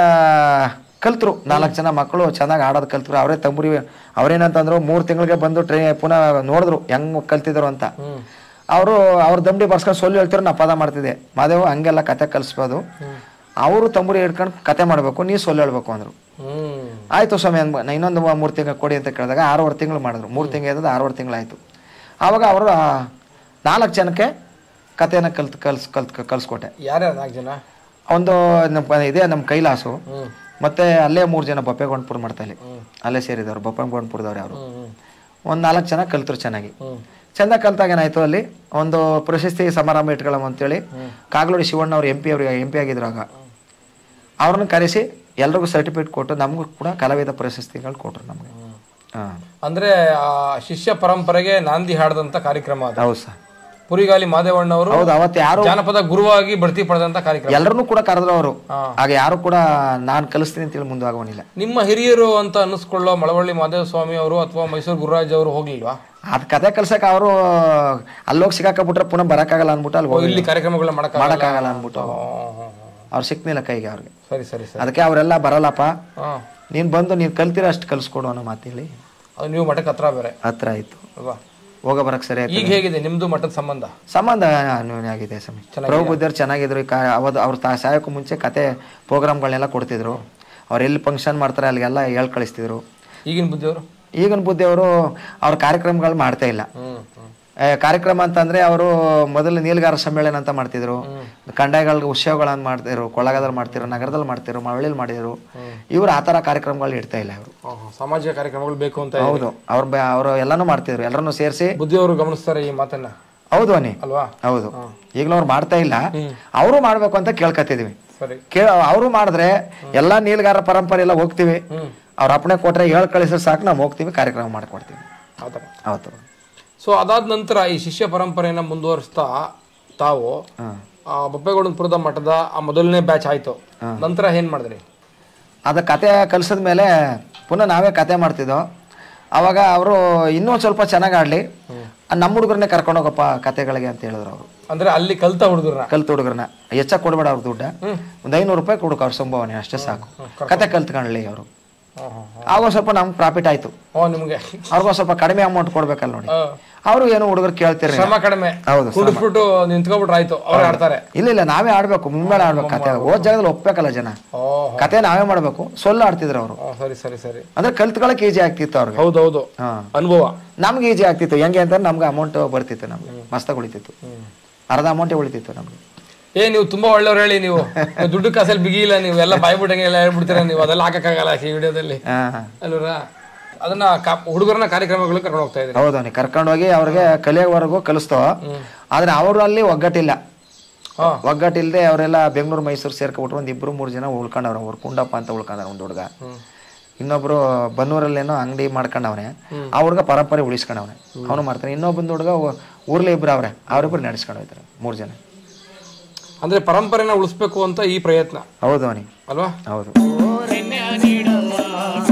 ಕಲ್ತರು ನಾಲ್ಕು ಜನ ಮಕ್ಕಳು ಚೆನ್ನಾಗಿ ಆಡೋದು ಕಲ್ತರು ಅವರೇ ತಂಬುರಿ ಅವ್ರೇನಂತಂದ್ರು ಮೂರು ತಿಂಗಳಿಗೆ ಬಂದು ಟ್ರೈ ಪುನಃ ನೋಡಿದ್ರು ಹೆಂಗ್ ಕಲ್ತಿದ್ರು ಅಂತ ಹ್ಮ್ ಅವರು ಅವ್ರ ದಂಬಡಿ ಬರ್ಸ್ಕೊಂಡು ಸೊಲ್ಲಿ ಹೇಳ್ತಿರೋ ನಾ ಪದ ಮಾಡ್ತಿದ್ದೆ ಮಾದೇವು ಹಂಗೆಲ್ಲ ಕತೆ ಕಲಿಸ್ಬೋದು ಅವರು ತಂಬುರಿ ಹಿಡ್ಕೊಂಡು ಕತೆ ಮಾಡಬೇಕು ನೀ ಸೊಲ್ಲು ಹೇಳ್ಬೇಕು ಅಂದ್ರು ಹ್ಮ್ ಆಯ್ತು ಸ್ವಾಮಿ ಅಂದ್ ನಾ ಇನ್ನೊಂದು ಮೂರು ತಿಂಗಳು ಕೊಡಿ ಅಂತ ಕೇಳಿದಾಗ ಆರೂವರೆ ತಿಂಗಳು ಮಾಡಿದ್ರು ಮೂರು ತಿಂಗಳು ಇದ್ದದ್ದು ಆರೂವರೆ ತಿಂಗಳು ಆಯಿತು ಆವಾಗ ಅವರು ನಾಲ್ಕು ಜನಕ್ಕೆ ಕತೆಯನ್ನು ಕಲ್ತ್ ಕಲ್ಸ್ ಕಲ್ತ್ ಕಲ್ಸ್ಕೊಟ್ಟೆ ಯಾರ್ಯಾರು ನಾಲ್ಕು ಜನ ಒಂದು ನಮ್ಮ ಇದೆ ನಮ್ಮ ಕೈಲಾಸು ಹ್ಮ್ ಮತ್ತೆ ಅಲ್ಲೇ ಮೂರು ಜನ ಬಪ್ಪೆಗೊಂಡ್ಪುರ ಮಾಡ್ತಾ ಇಲ್ಲಿ ಅಲ್ಲೇ ಸೇರಿದವ್ರು ಬಪ್ಪೆಗೊಂಡ್ಪುರದವ್ರು ಅವರು ಹ್ಮ್ ಒಂದು ನಾಲ್ಕು ಜನ ಕಲ್ತರು ಚೆನ್ನಾಗಿ ಹ್ಮ್ ಚಂದ ಕಲ್ತಾಗ ಏನಾಯ್ತು ಅಲ್ಲಿ ಒಂದು ಪ್ರಶಸ್ತಿ ಸಮಾರಂಭ ಇಟ್ಕೊಳ್ಳೋಣ ಅಂತೇಳಿ ಕಾಗಲೋಡಿ ಶಿವಣ್ಣ ಅವ್ರು ಎಂ ಪಿ ಅವ್ರಿಗೆ ಎಂ ಪಿ ಆಗಿದ್ರು ಆಗ ಅವ್ರನ್ನ ಕರೆಸಿ ಎಲ್ರಿಗೂ ಸರ್ಟಿಫಿಕೇಟ್ ಕೊಟ್ಟು ನಮಗೂ ಕೂಡ ಕಲಾವಿದ ಪ್ರಶಸ್ತಿಗಳು ಕೊಟ್ರು ನಮಗೆ ಹಾಂ ಅಂದ್ರೆ ಆ ಶಿಷ್ಯ ಪರಂಪರೆಗೆ ನಾಂದಿ ಹಾಡದಂತ ಕಾರ್ಯಕ್ರಮ ಅದು ಹೌದು ಸರ್ ಪುರಿಗಾಲಿ ಮಾದೇವಣ್ಣ ಅವರು ಹೌದು ಅವತ್ತು ಯಾರು ಜಾನಪದ ಗುರುವಾಗಿ ಬಡ್ತಿ ಪಡೆದಂತ ಕಾರ್ಯಕ್ರಮ ಎಲ್ಲರನ್ನೂ ಕೂಡ ಕರೆದ್ರು ಅವರು ಹಾ. ಆಗ ಯಾರು ಕೂಡ ನಾನು ಕಲಿಸ್ತೀನಿ ಅಂತೇಳಿ ಮುಂದಾಗೋನಿಲ್ಲ ನಿಮ್ಮ ಹಿರಿಯರು ಅಂತ ಅನ್ನಿಸ್ಕೊಳ್ಳೋ ಮಳವಳ್ಳಿ ಮಾದೇವ ಸ್ವಾಮಿ ಅವರು ಅಥವಾ ಮೈಸೂರು ಗುರುರಾಜ್ ಅವರು ಹೋಗ್ಲಿಲ್ವಾ ಅದ್ ಕತೆ ಕಲ್ಸಕ್ಕೆ ಅವರು ಅಲ್ಲೋಗಿ ಸಿಗಾಕಬಿಟ್ರೆ ಪುನಃ ಬರಕ್ಕಾಗಲ್ಲ ಅನ್ಬಿಟ್ಟು ಅಲ್ಲಿ ಹೋಗಿ ಇಲ್ಲಿ ಕಾರ್ಯಕ್ರಮಗಳನ್ನ ಮಾಡಕ್ ಮಾಡಕ್ಕಾಗಲ್ಲ ಅನ್ಬಿಟ್ಟು ಅವ್ರು ಸಿಕ್ನಿಲ್ಲ ಕೈಗೆ ಅವ್ರಿಗೆ ಸರಿ ಸರಿ ಸರಿ ಅದಕ್ಕೆ ಅವರೆಲ್ಲ ಬರಲ್ಲಪ್ಪ ಹಾ ನೀನ್ ಬಂದು ನೀನ್ ಕಲ್ತಿರ ಅಷ್ಟು ಕಲ್ಸ್ಕೊಡು ಅನ್ನೋ ಮಾತೇಳಿ ಅದು ನೀವು ಮಠಕ್ಕೆ ಹತ್ರ ಬೇರೆ ಹತ್ರ ಆಯ್ತು ಅಲ್ವಾ ಹೋಗ ಬರಕ್ ಸರಿ ಆಯ್ತು ಈಗ ಹೇಗಿದೆ ನಿಮ್ದು ಮಠದ ಸಂಬಂಧ ಸಂಬಂಧ ಅನ್ಯೋನ್ಯ ಆಗಿದೆ ಸ್ವಾಮಿ ಪ್ರಭು ಬುದ್ಧರು ಚೆನ್ನಾಗಿದ್ರು ಈ ಕಾ- ಅವತ್ತು ಅವ್ರ ತಾ ಸಾಯಕ್ಕೂ ಮುಂಚೆ ಕತೆ ಪ್ರೋಗ್ರಾಮ್ಗಳನ್ನೆಲ್ಲ ಕೊಡ್ತಿದ್ರು ಅವ್ರು ಎಲ್ಲಿ ಫಂಕ್ಷನ್ ಮಾಡ್ತಾರೆ ಅಲ್ಲಿಗೆಲ್ಲ ಹೇಳ್ ಕಳಿಸ್ತಿದ್ರು ಈಗಿನ ಬುದ್ಧಿಯವರು ಈಗಿನ ಬುದ್ಧಿಯವರು ಅವ್ರ ಕಾರ್ಯಕ್ರಮಗಳು ಮಾಡ್ತಾ ಇಲ್ಲ ಹ್ಮ್ ಹ್ಮ್ ಏ, ಕಾರ್ಯಕ್ರಮ ಅಂತಂದ್ರೆ ಅವರು ಮೊದಲು ನೀಲ್ಗಾರ ಸಮ್ಮೇಳನ ಅಂತ ಮಾಡ್ತಿದ್ರು ಕಂದಾಯಗಳಿಗೆ ಉತ್ಸವಗಳನ್ನ ಮಾಡ್ತಿದ್ರು ಕೊಳ್ಳಗದಲ್ಲಿ ಮಾಡ್ತಿದ್ರು ನಗರದಲ್ಲಿ ಮಾಡ್ತಿದ್ರು ಮಳವಳ್ಳಿಲಿ ಮಾಡಿದ್ರು ಇವ್ರು ಆ ಥರ ಕಾರ್ಯಕ್ರಮಗಳು ಇಡ್ತಾ ಇಲ್ಲ ಅವರು ಆಹಾ, ಸಾಮಾಜಿಕ ಕಾರ್ಯಕ್ರಮಗಳು ಬೇಕು ಅಂತ ಹೌದು ಅವ್ರ ಅವರು ಎಲ್ಲಾನು ಮಾಡ್ತಿದ್ರು ಎಲ್ಲರನ್ನು ಸೇರಿಸಿ ಬುದ್ಧಿಯವರು ಗಮನಿಸ್ತಾರೆ ಈ ಮಾತನ್ನ ಹೌದು ಅನಿ ಅಲ್ವಾ ಹೌದು ಈಗಲೂ ಅವ್ರು ಮಾಡ್ತಾ ಇಲ್ಲ ಅವರು ಮಾಡ್ಬೇಕು ಅಂತ ಕೇಳ್ಕೊತಿದೀವಿ ಸರಿ ಕೇಳ ಅವರು ಮಾಡಿದ್ರೆ ಎಲ್ಲಾ ನೀಲ್ಗಾರ ಪರಂಪರೆ ಎಲ್ಲ ಹೋಗ್ತೀವಿ ಹ್ಮ್ ಅವ್ರ ಅಪ್ಪಣೆ ಕೊಟ್ರೆ ಹೇಳ್ ಕಳಿಸಿದ್ರೆ ಸಾಕು ನಾವು ಹೋಗ್ತೀವಿ ಕಾರ್ಯಕ್ರಮ ಮಾಡ್ಕೊಡ್ತೀವಿ ಆ ಥರ ಹೌದು ಸೊ ಅದಾದ ನಂತರ ಈ ಶಿಷ್ಯ ಪರಂಪರೆಯನ್ನ ಮುಂದುವರಿಸ್ತಾ ತಾವು ಹ್ಮ್. ಆ ಬೊಪ್ಪೆಗೌಡನಪುರದ ಮಠದ ಆ ಮೊದಲನೇ ಬ್ಯಾಚ್ ಆಯ್ತು ನಂತರ ಏನ್ ಮಾಡಿದ್ರಿ ಅದ ಕತೆ ಕಲ್ಸಿದ ಮೇಲೆ ಪುನಃ ನಾವೇ ಕತೆ ಮಾಡ್ತಿದ್ದೋ ಅವಾಗ ಅವರು ಇನ್ನೂ ಸ್ವಲ್ಪ ಚೆನ್ನಾಗಿ ಆಡ್ಲಿ ನಮ್ಮ ಹುಡುಗರನ್ನೇ ಕರ್ಕೊಂಡು ಹೋಗಪ್ಪ ಕತೆಗಳಿಗೆ ಅಂತ ಹೇಳಿದ್ರು ಅವರು ಅಂದ್ರೆ ಅಲ್ಲಿ ಕಲ್ತ ಹುಡುಗರನ್ನ ಕಲ್ತು ಹುಡುಗರನ್ನ ಹೆಚ್ಚಾಗಿ ಕೊಡ್ಬೇಡ ಅವ್ರ ದುಡ್ಡ ಒಂದು ಐನೂರು ರೂಪಾಯಿ ಕೊಡಕ ಅವ್ರ ಸಂಭಾವನೆ ಅಷ್ಟೇ ಸಾಕು ಕತೆ ಕಲ್ತ್ಕೊಳ್ಳಿ ಅವರು ಹಾಂ ಹಾಂ ಆವಾಗ ಸ್ವಲ್ಪ ನಮ್ಗೆ ಪ್ರಾಫಿಟ್ ಆಯ್ತು ಓ ನಿಮಗೆ ಅವ್ರಿಗೊಂದು ಸ್ವಲ್ಪ ಕಡಿಮೆ ಅಮೌಂಟ್ ಕೊಡ್ಬೇಕಲ್ಲ ನೋಡಿ ಆ, ಅವರು ಏನು ಹುಡುಗರು ಕೇಳ್ತಿರ್ರಿ ಶ್ರಮ ಕಡಿಮೆ ಹೌದು, ಶ್ರಮ. ಕುಡಿಸ್ಬಿಟ್ಟು ನಿಂತ್ಕೊಬಿಟ್ರೆ ಆಯ್ತು ಅವ್ರು ಆಡ್ತಾರೆ ಇಲ್ಲ ಇಲ್ಲ ನಾವೇ ಆಡ್ಬೇಕು ಮುಂದ್ಮೇಲೆ ಆಡ್ಬೇಕು ಕತೆ ಓದ್ ಜಾಗದಲ್ಲಿ ಒಪ್ಬೇಕಲ್ಲ ಜನ ಓ ಕತೆ ನಾವೇ ಮಾಡ್ಬೇಕು ಸೊಳ್ಳು ಆಡ್ತಿದ್ರು ಅವರು ಆ, ಸರಿ ಸರಿ ಸರಿ ಅಂದ್ರೆ ಕಲ್ತ್ಕೊಳಕ್ ಈಜಿ ಆಗ್ತಿತ್ತು ಅವ್ರಿಗೆ ಹೌದೌದು ಹಾ ಅನುಭವ ನಮ್ಗೆ ಈಜಿ ಆಗ್ತಿತ್ತು ಹೆಂಗೆ ಅಂತ ನಮ್ಗೆ ಅಮೌಂಟ್ ಬರ್ತಿತ್ತು ನಮ್ಗೆ ಮಸ್ತಾಗಿ ಉಳಿತಿತ್ತು ಅರ್ಧ ಅಮೌಂಟೇ ಉಳಿತಿತ್ತು ನಮ್ಗೆ ಏ ನೀವು ತುಂಬಾ ಒಳ್ಳೆಯವ್ರು ಹೇಳಿ ನೀವು ನೀವು ದುಡ್ಡು ಕಾಸಲ್ಲಿ ಬಿಗಿಲ್ಲ ನೀವು ಎಲ್ಲ ಬಾಯ್ಬಿಟ್ಟಂಗೆ ಎಲ್ಲ ಹೇಳ್ಬಿಡ್ತೀರಾ ನೀವು ಅದೆಲ್ಲ ಹಾಕಕ್ಕಾಗಲ್ಲ ಈ ವಿಡಿಯೋದಲ್ಲಿ ಹಾ ಹಾ ಅಲ್ವರಾ ಅದನ್ನ ಕಾ- ಹುಡುಗರನ್ನ ಕಾರ್ಯಕ್ರಮಗಳು ಕರ್ಕೊಂಡು ಹೋಗ್ತಾ ಇದ್ದೀರಿ ಹೌದು ನೀ ಕರ್ಕೊಂಡೋಗಿ ಅವ್ರಿಗೆ ಕಲಿಯೋವರೆಗೂ ಕಲಿಸ್ತೋ ಆದ್ರೆ ಅವರು ಅಲ್ಲಿ ಒಗ್ಗಟ್ಟಿಲ್ಲ ಹಾ ಒಗ್ಗಟ್ಟಿಲ್ದೆ ಅವರೆಲ್ಲ ಬೆಂಗಳೂರು ಮೈಸೂರು ಸೇರ್ಕೊಬಿಟ್ರು ಒಂದ್ ಇಬ್ರು ಮೂರು ಜನ ಉಳ್ಕೊಂಡವ್ರ ಅವ್ರು ಕುಂಡಪ್ಪ ಅಂತ ಉಳ್ಕೊಂಡವ್ರ ಒಂದು ಹುಡುಗ ಇನ್ನೊಬ್ರು ಬನ್ನೂರಲ್ಲೇನೋ ಅಂಗಡಿ ಮಾಡ್ಕೊಂಡವ್ನೆ ಆ ಹುಡುಗ ಪರಂಪರೆ ಉಳಿಸ್ಕೊಂಡವ್ನೆ ಅವನು ಮಾಡ್ತಾನೆ ಇನ್ನೊಬ್ಬಂದು ಹುಡುಗ ಊರ್ಲಿ ಇಬ್ರು ಅವ್ರೆ ಅವ್ರಿಬ್ರು ನಡೆಸ್ಕೊಂಡು ಹೋಯ್ತಾರೆ ಮೂರು ಜನ ಅಂದ್ರೆ ಪರಂಪರೆನ ಉಳಿಸ್ಬೇಕು ಅಂತ ಈ ಪ್ರಯತ್ನ ಹೌದು ಅವನಿ ಅಲ್ವಾ ಹೌದು ಓರೆನ್ನೆ ನೀಡವ್ವ